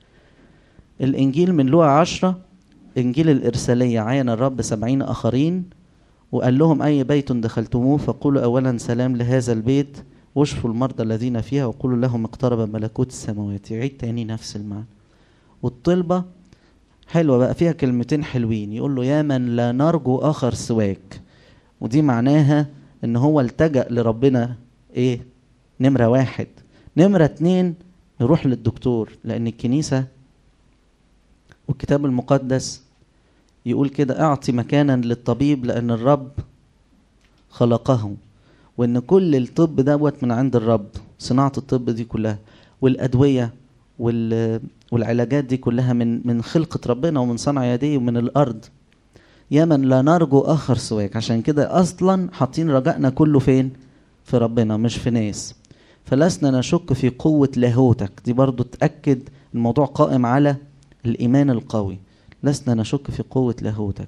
الانجيل من لوقا عشرة انجيل الارسالية عين الرب سبعين اخرين وقال لهم أي بيت دخلتموه فقولوا أولا سلام لهذا البيت واشفوا المرضى الذين فيها وقولوا لهم اقترب ملكوت السماوات يعيد تاني نفس المعنى والطلبة حلوة بقى فيها كلمتين حلوين يقول له يا من لا نرجو آخر سواك ودي معناها ان هو التجأ لربنا ايه نمرة واحد نمرة اتنين نروح للدكتور لان الكنيسة والكتاب المقدس يقول كده اعطي مكانا للطبيب لان الرب خلقه وان كل الطب دوت من عند الرب صناعه الطب دي كلها والادويه وال والعلاجات دي كلها من من خلقه ربنا ومن صنع يديه ومن الارض يا من لا نرجو اخر سواك عشان كده اصلا حاطين رجائنا كله فين في ربنا مش في ناس فلسنا نشك في قوه لاهوتك دي برضو تاكد الموضوع قائم على الايمان القوي لسنا نشك في قوة لاهوتك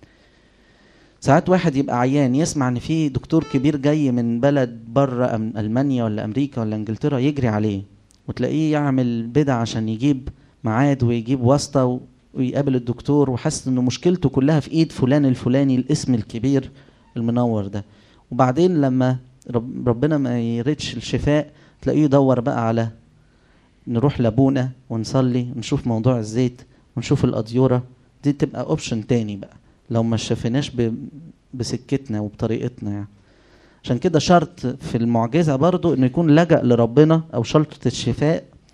ساعات واحد يبقى عيان يسمع ان في دكتور كبير جاي من بلد بره المانيا ولا امريكا ولا انجلترا يجري عليه وتلاقيه يعمل بدع عشان يجيب ميعاد ويجيب واسطه ويقابل الدكتور وحاسس انه مشكلته كلها في ايد فلان الفلاني الاسم الكبير المنور ده وبعدين لما ربنا ما يردش الشفاء تلاقيه يدور بقى على نروح لابونا ونصلي ونشوف موضوع الزيت ونشوف الأديورة دي تبقى اوبشن تاني بقى لو ما شافناش بسكتنا وبطريقتنا يعني عشان كده شرط في المعجزة برضو انه يكون لجأ لربنا او شرطة الشفاء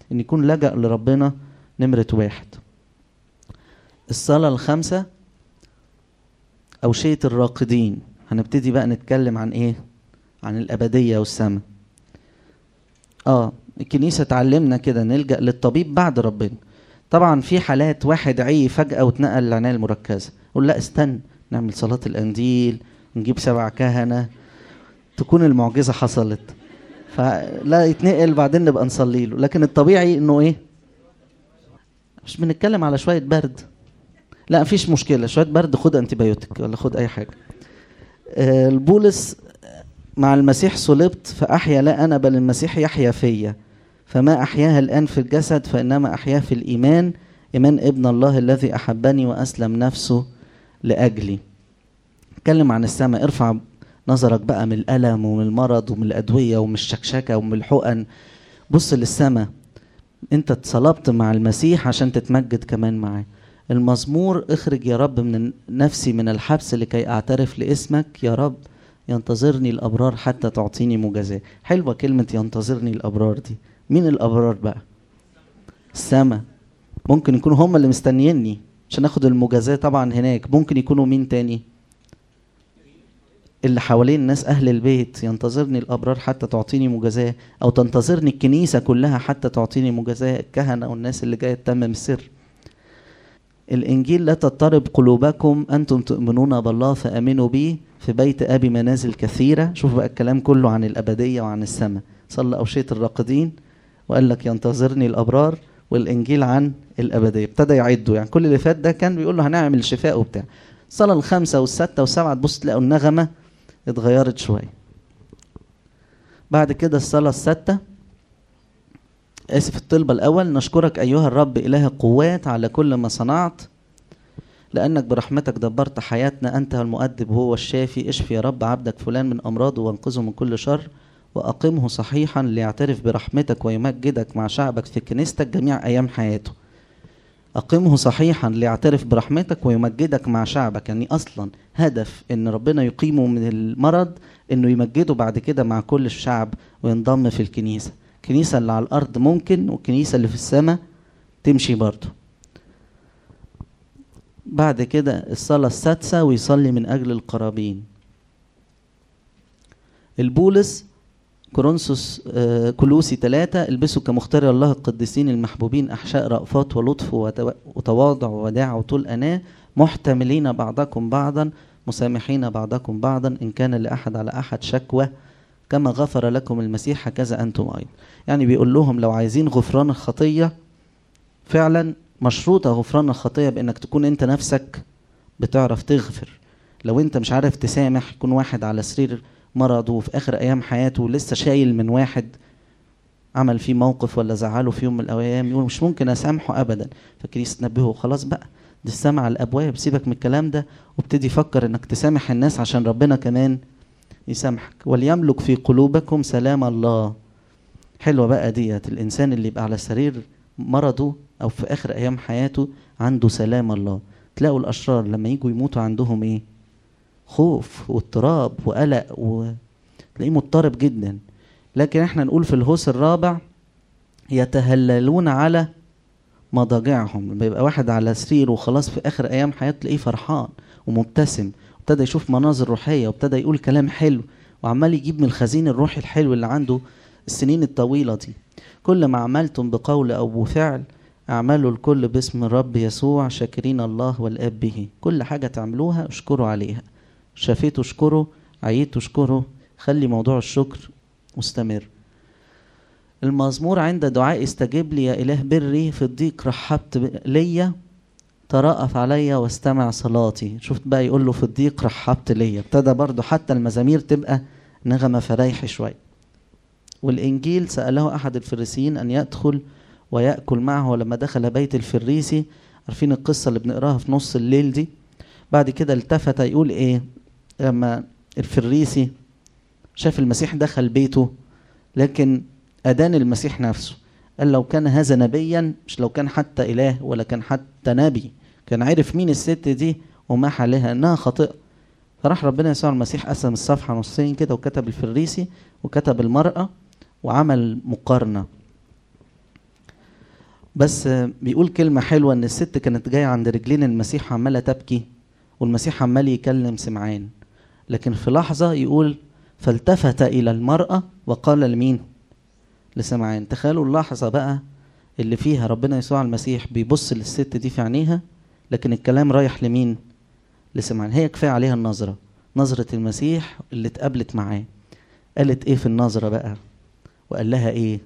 ان يكون لجأ لربنا نمرة واحد الصلاة الخامسة أوشية الراقدين هنبتدي بقى نتكلم عن ايه عن الأبدية والسماء اه الكنيسة تعلمنا كده نلجأ للطبيب بعد ربنا طبعا في حالات واحد عي فجأة واتنقل للعناية المركزة قول لا استنى نعمل صلاة القنديل نجيب سبع كهنة تكون المعجزة حصلت فلا يتنقل بعدين نبقى نصلي له لكن الطبيعي انه ايه مش بنتكلم على شوية برد لا مفيش مشكلة شوية برد خد انتبيوتك ولا خد اي حاجة آه، البولس مع المسيح صلبت فأحيا لا أنا بل المسيح يحيا فيا فما أحياها الآن في الجسد فإنما أحياه في الإيمان إيمان ابن الله الذي أحبني وأسلم نفسه لأجلي اتكلم عن السماء ارفع نظرك بقى من الألم ومن المرض ومن الأدوية ومن الشكشكة ومن الحقن بص للسماء انت اتصلبت مع المسيح عشان تتمجد كمان معاه المزمور اخرج يا رب من نفسي من الحبس لكي اعترف لاسمك يا رب ينتظرني الابرار حتى تعطيني مجازاه حلوه كلمه ينتظرني الابرار دي مين الابرار بقى السما ممكن يكونوا هم اللي مستنيني عشان اخد المجازاه طبعا هناك ممكن يكونوا مين تاني اللي حوالين الناس اهل البيت ينتظرني الابرار حتى تعطيني مجازاه او تنتظرني الكنيسه كلها حتى تعطيني مجازاه الكهنه والناس اللي جايه تتمم السر الانجيل لا تضطرب قلوبكم انتم تؤمنون بالله فامنوا بي في بيت ابي منازل كثيره شوف بقى الكلام كله عن الابديه وعن السماء صلى اوشيه الراقدين وقال لك ينتظرني الابرار والانجيل عن الابديه ابتدى يعده يعني كل اللي فات ده كان بيقول له هنعمل شفاء وبتاع الصلاه الخامسه والسته والسبعه تبص تلاقوا النغمه اتغيرت شويه بعد كده الصلاه السادسه اسف الطلبة الأول نشكرك أيها الرب إله القوات على كل ما صنعت لأنك برحمتك دبرت حياتنا أنت المؤدب هو الشافي اشفي يا رب عبدك فلان من أمراضه وانقذه من كل شر وأقمه صحيحا ليعترف برحمتك ويمجدك مع شعبك في كنيستك جميع أيام حياته أقمه صحيحا ليعترف برحمتك ويمجدك مع شعبك يعني أصلا هدف إن ربنا يقيمه من المرض إنه يمجده بعد كده مع كل الشعب وينضم في الكنيسة الكنيسة اللي على الأرض ممكن والكنيسة اللي في السماء تمشي برضه بعد كده الصلاة السادسة ويصلي من أجل القرابين البولس كورنثوس آه كلوسي ثلاثة البسوا كمختار الله القديسين المحبوبين أحشاء رأفات ولطف وتواضع ووداع وطول أناة محتملين بعضكم بعضا مسامحين بعضكم بعضا إن كان لأحد على أحد شكوى كما غفر لكم المسيح هكذا أنتم أيضا يعني بيقول لهم لو عايزين غفران الخطية فعلا مشروطة غفران الخطية بأنك تكون أنت نفسك بتعرف تغفر لو أنت مش عارف تسامح يكون واحد على سرير مرضه وفي آخر أيام حياته لسه شايل من واحد عمل فيه موقف ولا زعله في يوم من الأيام يقول مش ممكن أسامحه أبدا فكريس تنبهه خلاص بقى دي السمع على الأبواب سيبك من الكلام ده وابتدي فكر إنك تسامح الناس عشان ربنا كمان يسامحك وليملك في قلوبكم سلام الله حلوه بقى ديت الانسان اللي يبقى على سرير مرضه او في اخر ايام حياته عنده سلام الله تلاقوا الاشرار لما يجوا يموتوا عندهم ايه خوف واضطراب وقلق وتلاقيه مضطرب جدا لكن احنا نقول في الهوس الرابع يتهللون على مضاجعهم لما يبقى واحد على سرير وخلاص في اخر ايام حياته تلاقيه فرحان ومبتسم ابتدى يشوف مناظر روحيه وابتدى يقول كلام حلو وعمال يجيب من الخزين الروحي الحلو اللي عنده السنين الطويله دي كل ما عملتم بقول او بفعل اعملوا الكل باسم الرب يسوع شاكرين الله والاب به كل حاجه تعملوها اشكروا عليها شافيتوا اشكروا عييتوا اشكروا خلي موضوع الشكر مستمر المزمور عند دعاء استجب لي يا اله بري في الضيق رحبت ليا ترأف عليا واستمع صلاتي شفت بقى يقول له في الضيق رحبت ليا ابتدى برضه حتى المزامير تبقى نغمة فرايح شوية والإنجيل سأله أحد الفريسيين أن يدخل ويأكل معه ولما دخل بيت الفريسي عارفين القصة اللي بنقراها في نص الليل دي بعد كده التفت يقول إيه لما الفريسي شاف المسيح دخل بيته لكن أدان المسيح نفسه قال لو كان هذا نبيا مش لو كان حتى إله ولا كان حتى نبي كان عرف مين الست دي وما حالها انها خاطئه فراح ربنا يسوع المسيح قسم الصفحه نصين كده وكتب الفريسي وكتب المراه وعمل مقارنه بس بيقول كلمة حلوة إن الست كانت جاية عند رجلين المسيح عمالة تبكي والمسيح عمال يكلم سمعان لكن في لحظة يقول فالتفت إلى المرأة وقال لمين؟ لسمعان تخيلوا اللحظة بقى اللي فيها ربنا يسوع المسيح بيبص للست دي في عينيها لكن الكلام رايح لمين؟ لسمعان هي كفاية عليها النظرة نظرة المسيح اللي اتقابلت معاه قالت ايه في النظرة بقى وقال لها ايه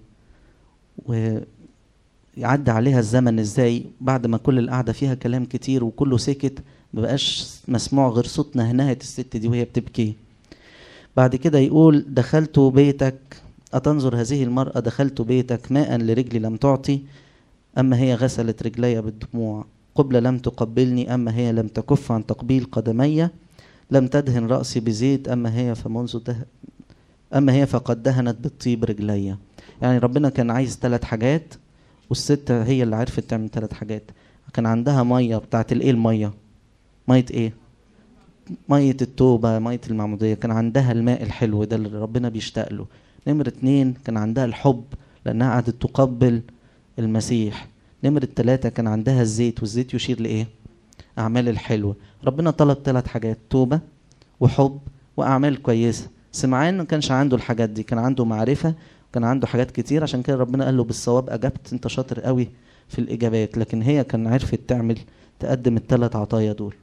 ويعدي عليها الزمن ازاي بعد ما كل القعدة فيها كلام كتير وكله سكت مبقاش مسموع غير صوت نهنهة الست دي وهي بتبكي بعد كده يقول دخلت بيتك أتنظر هذه المرأة دخلت بيتك ماء لرجلي لم تعطي أما هي غسلت رجلي بالدموع قبل لم تقبلني أما هي لم تكف عن تقبيل قدمي لم تدهن رأسي بزيت أما هي فمنذ ده أما هي فقد دهنت بالطيب رجلي يعني ربنا كان عايز ثلاث حاجات والست هي اللي عرفت تعمل ثلاث حاجات كان عندها مية بتاعت الايه المية مية ايه مية التوبة مية المعمودية كان عندها الماء الحلو ده اللي ربنا بيشتاق له نمرة اتنين كان عندها الحب لأنها قعدت تقبل المسيح نمرة تلاتة كان عندها الزيت والزيت يشير لإيه؟ أعمال الحلوة ربنا طلب ثلاث حاجات توبة وحب وأعمال كويسة سمعان ما كانش عنده الحاجات دي كان عنده معرفة كان عنده حاجات كتير عشان كده ربنا قال له بالصواب أجبت أنت شاطر قوي في الإجابات لكن هي كان عرفت تعمل تقدم الثلاث عطايا دول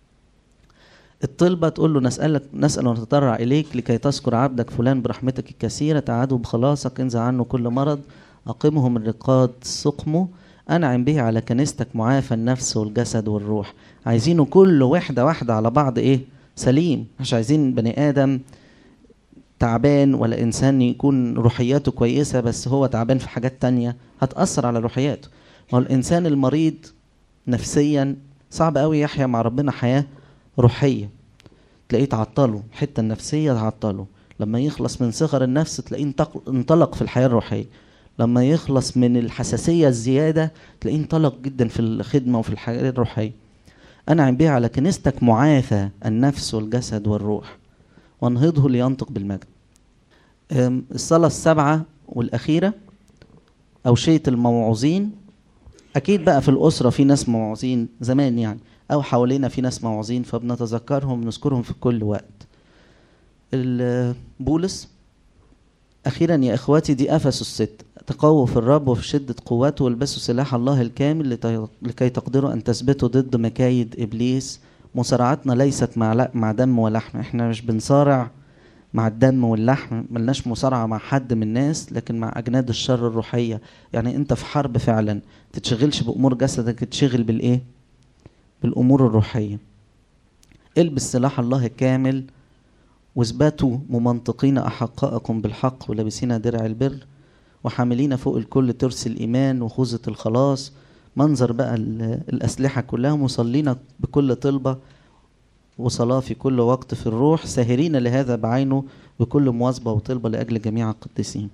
الطلبة تقول له نسألك نسأل ونتضرع إليك لكي تذكر عبدك فلان برحمتك الكثيرة تعاده بخلاصك انزع عنه كل مرض أقمه من رقاد سقمه أنعم به على كنيستك معافى النفس والجسد والروح عايزينه كل واحدة واحدة على بعض إيه سليم مش عايزين بني آدم تعبان ولا إنسان يكون روحياته كويسة بس هو تعبان في حاجات تانية هتأثر على روحياته ما هو الإنسان المريض نفسيا صعب قوي يحيا مع ربنا حياة روحية تلاقيه تعطله الحتة النفسية تعطله لما يخلص من صغر النفس تلاقيه انطلق في الحياة الروحية لما يخلص من الحساسية الزيادة تلاقيه انطلق جدا في الخدمة وفي الحياة الروحية أنعم بها على كنيستك معافى النفس والجسد والروح وانهضه لينطق بالمجد الصلاة السبعة والأخيرة أوشية الموعوظين أكيد بقى في الأسرة في ناس موعوظين زمان يعني أو حوالينا في ناس موعوظين فبنتذكرهم نذكرهم في كل وقت بولس أخيرا يا إخواتي دي أفسس الست تقووا في الرب وفي شدة قوته والبسوا سلاح الله الكامل لكي تقدروا أن تثبتوا ضد مكايد إبليس مصارعتنا ليست مع مع دم ولحم احنا مش بنصارع مع الدم واللحم ملناش مصارعة مع حد من الناس لكن مع أجناد الشر الروحية يعني أنت في حرب فعلا تتشغلش بأمور جسدك تشغل بالإيه بالأمور الروحية البس سلاح الله الكامل واثبتوا ممنطقين أحقائكم بالحق ولابسين درع البر وحاملين فوق الكل ترس الإيمان وخوذة الخلاص منظر بقى الأسلحة كلها مصلين بكل طلبة وصلاة في كل وقت في الروح ساهرين لهذا بعينه بكل مواظبة وطلبة لأجل جميع القديسين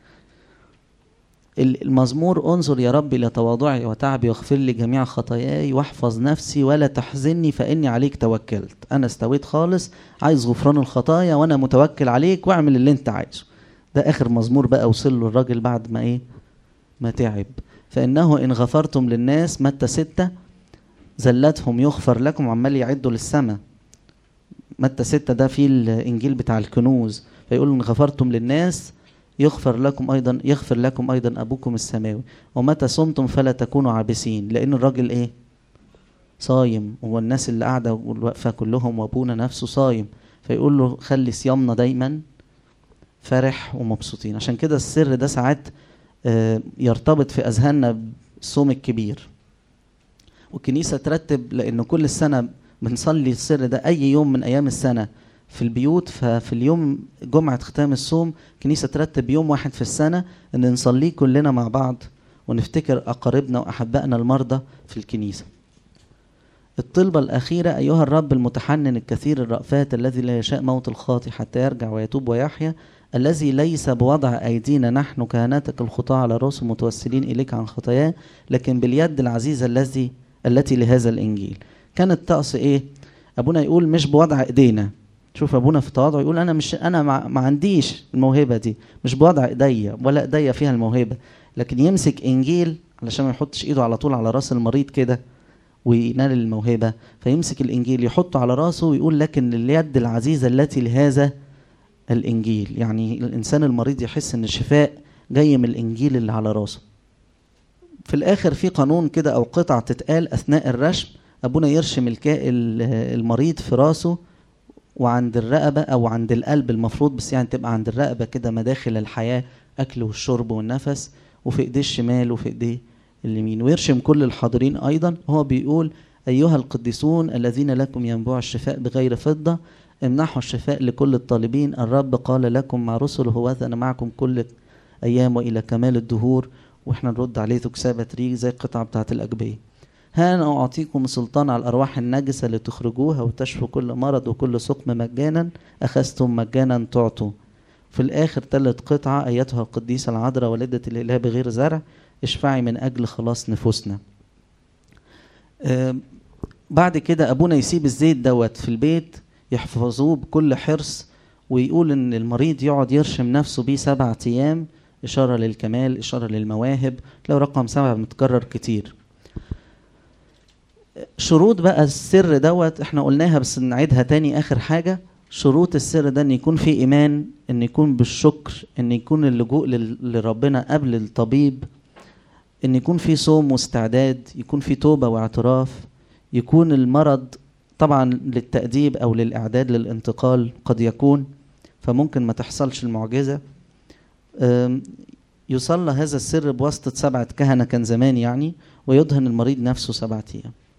المزمور انظر يا رب إلى تواضعي وتعبي واغفر لي جميع خطاياي واحفظ نفسي ولا تحزني فإني عليك توكلت أنا استويت خالص عايز غفران الخطايا وأنا متوكل عليك واعمل اللي أنت عايزه ده آخر مزمور بقى وصل له الراجل بعد ما إيه ما تعب فإنه إن غفرتم للناس متى ستة زلتهم يغفر لكم عمال يعدوا للسماء متى ستة ده فيه الإنجيل بتاع الكنوز فيقول إن غفرتم للناس يغفر لكم أيضا يغفر لكم أيضا أبوكم السماوي ومتى صمتم فلا تكونوا عابسين لأن الراجل إيه صايم والناس اللي قاعدة والواقفة كلهم وأبونا نفسه صايم فيقول له خلي صيامنا دايما فرح ومبسوطين عشان كده السر ده ساعات يرتبط في أذهاننا بالصوم الكبير والكنيسة ترتب لأن كل السنة بنصلي السر ده أي يوم من أيام السنة في البيوت ففي اليوم جمعة ختام الصوم كنيسة ترتب يوم واحد في السنة إن نصليه كلنا مع بعض ونفتكر أقاربنا وأحبائنا المرضى في الكنيسة الطلبة الأخيرة أيها الرب المتحنن الكثير الرأفات الذي لا يشاء موت الخاطي حتى يرجع ويتوب ويحيا الذي ليس بوضع أيدينا نحن كهنتك الخطاة على رؤوس متوسلين إليك عن خطاياه لكن باليد العزيزة الذي التي لهذا الإنجيل كانت طقس إيه أبونا يقول مش بوضع إيدينا شوف ابونا في تواضع يقول انا مش انا ما, ما عنديش الموهبه دي مش بوضع ايديا ولا ايديا فيها الموهبه لكن يمسك انجيل علشان ما يحطش ايده على طول على راس المريض كده وينال الموهبة فيمسك الإنجيل يحطه على راسه ويقول لكن لليد العزيزة التي لهذا الإنجيل يعني الإنسان المريض يحس إن الشفاء جاي من الإنجيل اللي على راسه في الآخر في قانون كده أو قطع تتقال أثناء الرشم أبونا يرشم الكائن المريض في راسه وعند الرقبة أو عند القلب المفروض بس يعني تبقى عند الرقبة كده مداخل الحياة أكل والشرب والنفس وفي إيديه الشمال وفي إيديه اليمين ويرشم كل الحاضرين أيضا هو بيقول أيها القديسون الذين لكم ينبوع الشفاء بغير فضة امنحوا الشفاء لكل الطالبين الرب قال لكم مع رسله هو أنا معكم كل أيام وإلى كمال الدهور وإحنا نرد عليه تكسابة ريق زي القطعة بتاعة الأجبية ها أنا أعطيكم سلطان على الأرواح النجسة لتخرجوها وتشفوا كل مرض وكل سقم مجانا أخذتم مجانا تعطوا في الآخر تلت قطعة أيتها القديسة العذراء والدة الإله بغير زرع اشفعي من أجل خلاص نفوسنا آه بعد كده أبونا يسيب الزيت دوت في البيت يحفظوه بكل حرص ويقول إن المريض يقعد يرشم نفسه بيه سبعة أيام إشارة للكمال إشارة للمواهب لو رقم سبعة متكرر كتير شروط بقى السر دوت احنا قلناها بس نعيدها تاني اخر حاجه شروط السر ده ان يكون في ايمان ان يكون بالشكر ان يكون اللجوء لربنا قبل الطبيب ان يكون في صوم واستعداد يكون في توبه واعتراف يكون المرض طبعا للتأديب او للاعداد للانتقال قد يكون فممكن ما تحصلش المعجزه يصلى هذا السر بواسطه سبعه كهنه كان زمان يعني ويدهن المريض نفسه سبعة ايام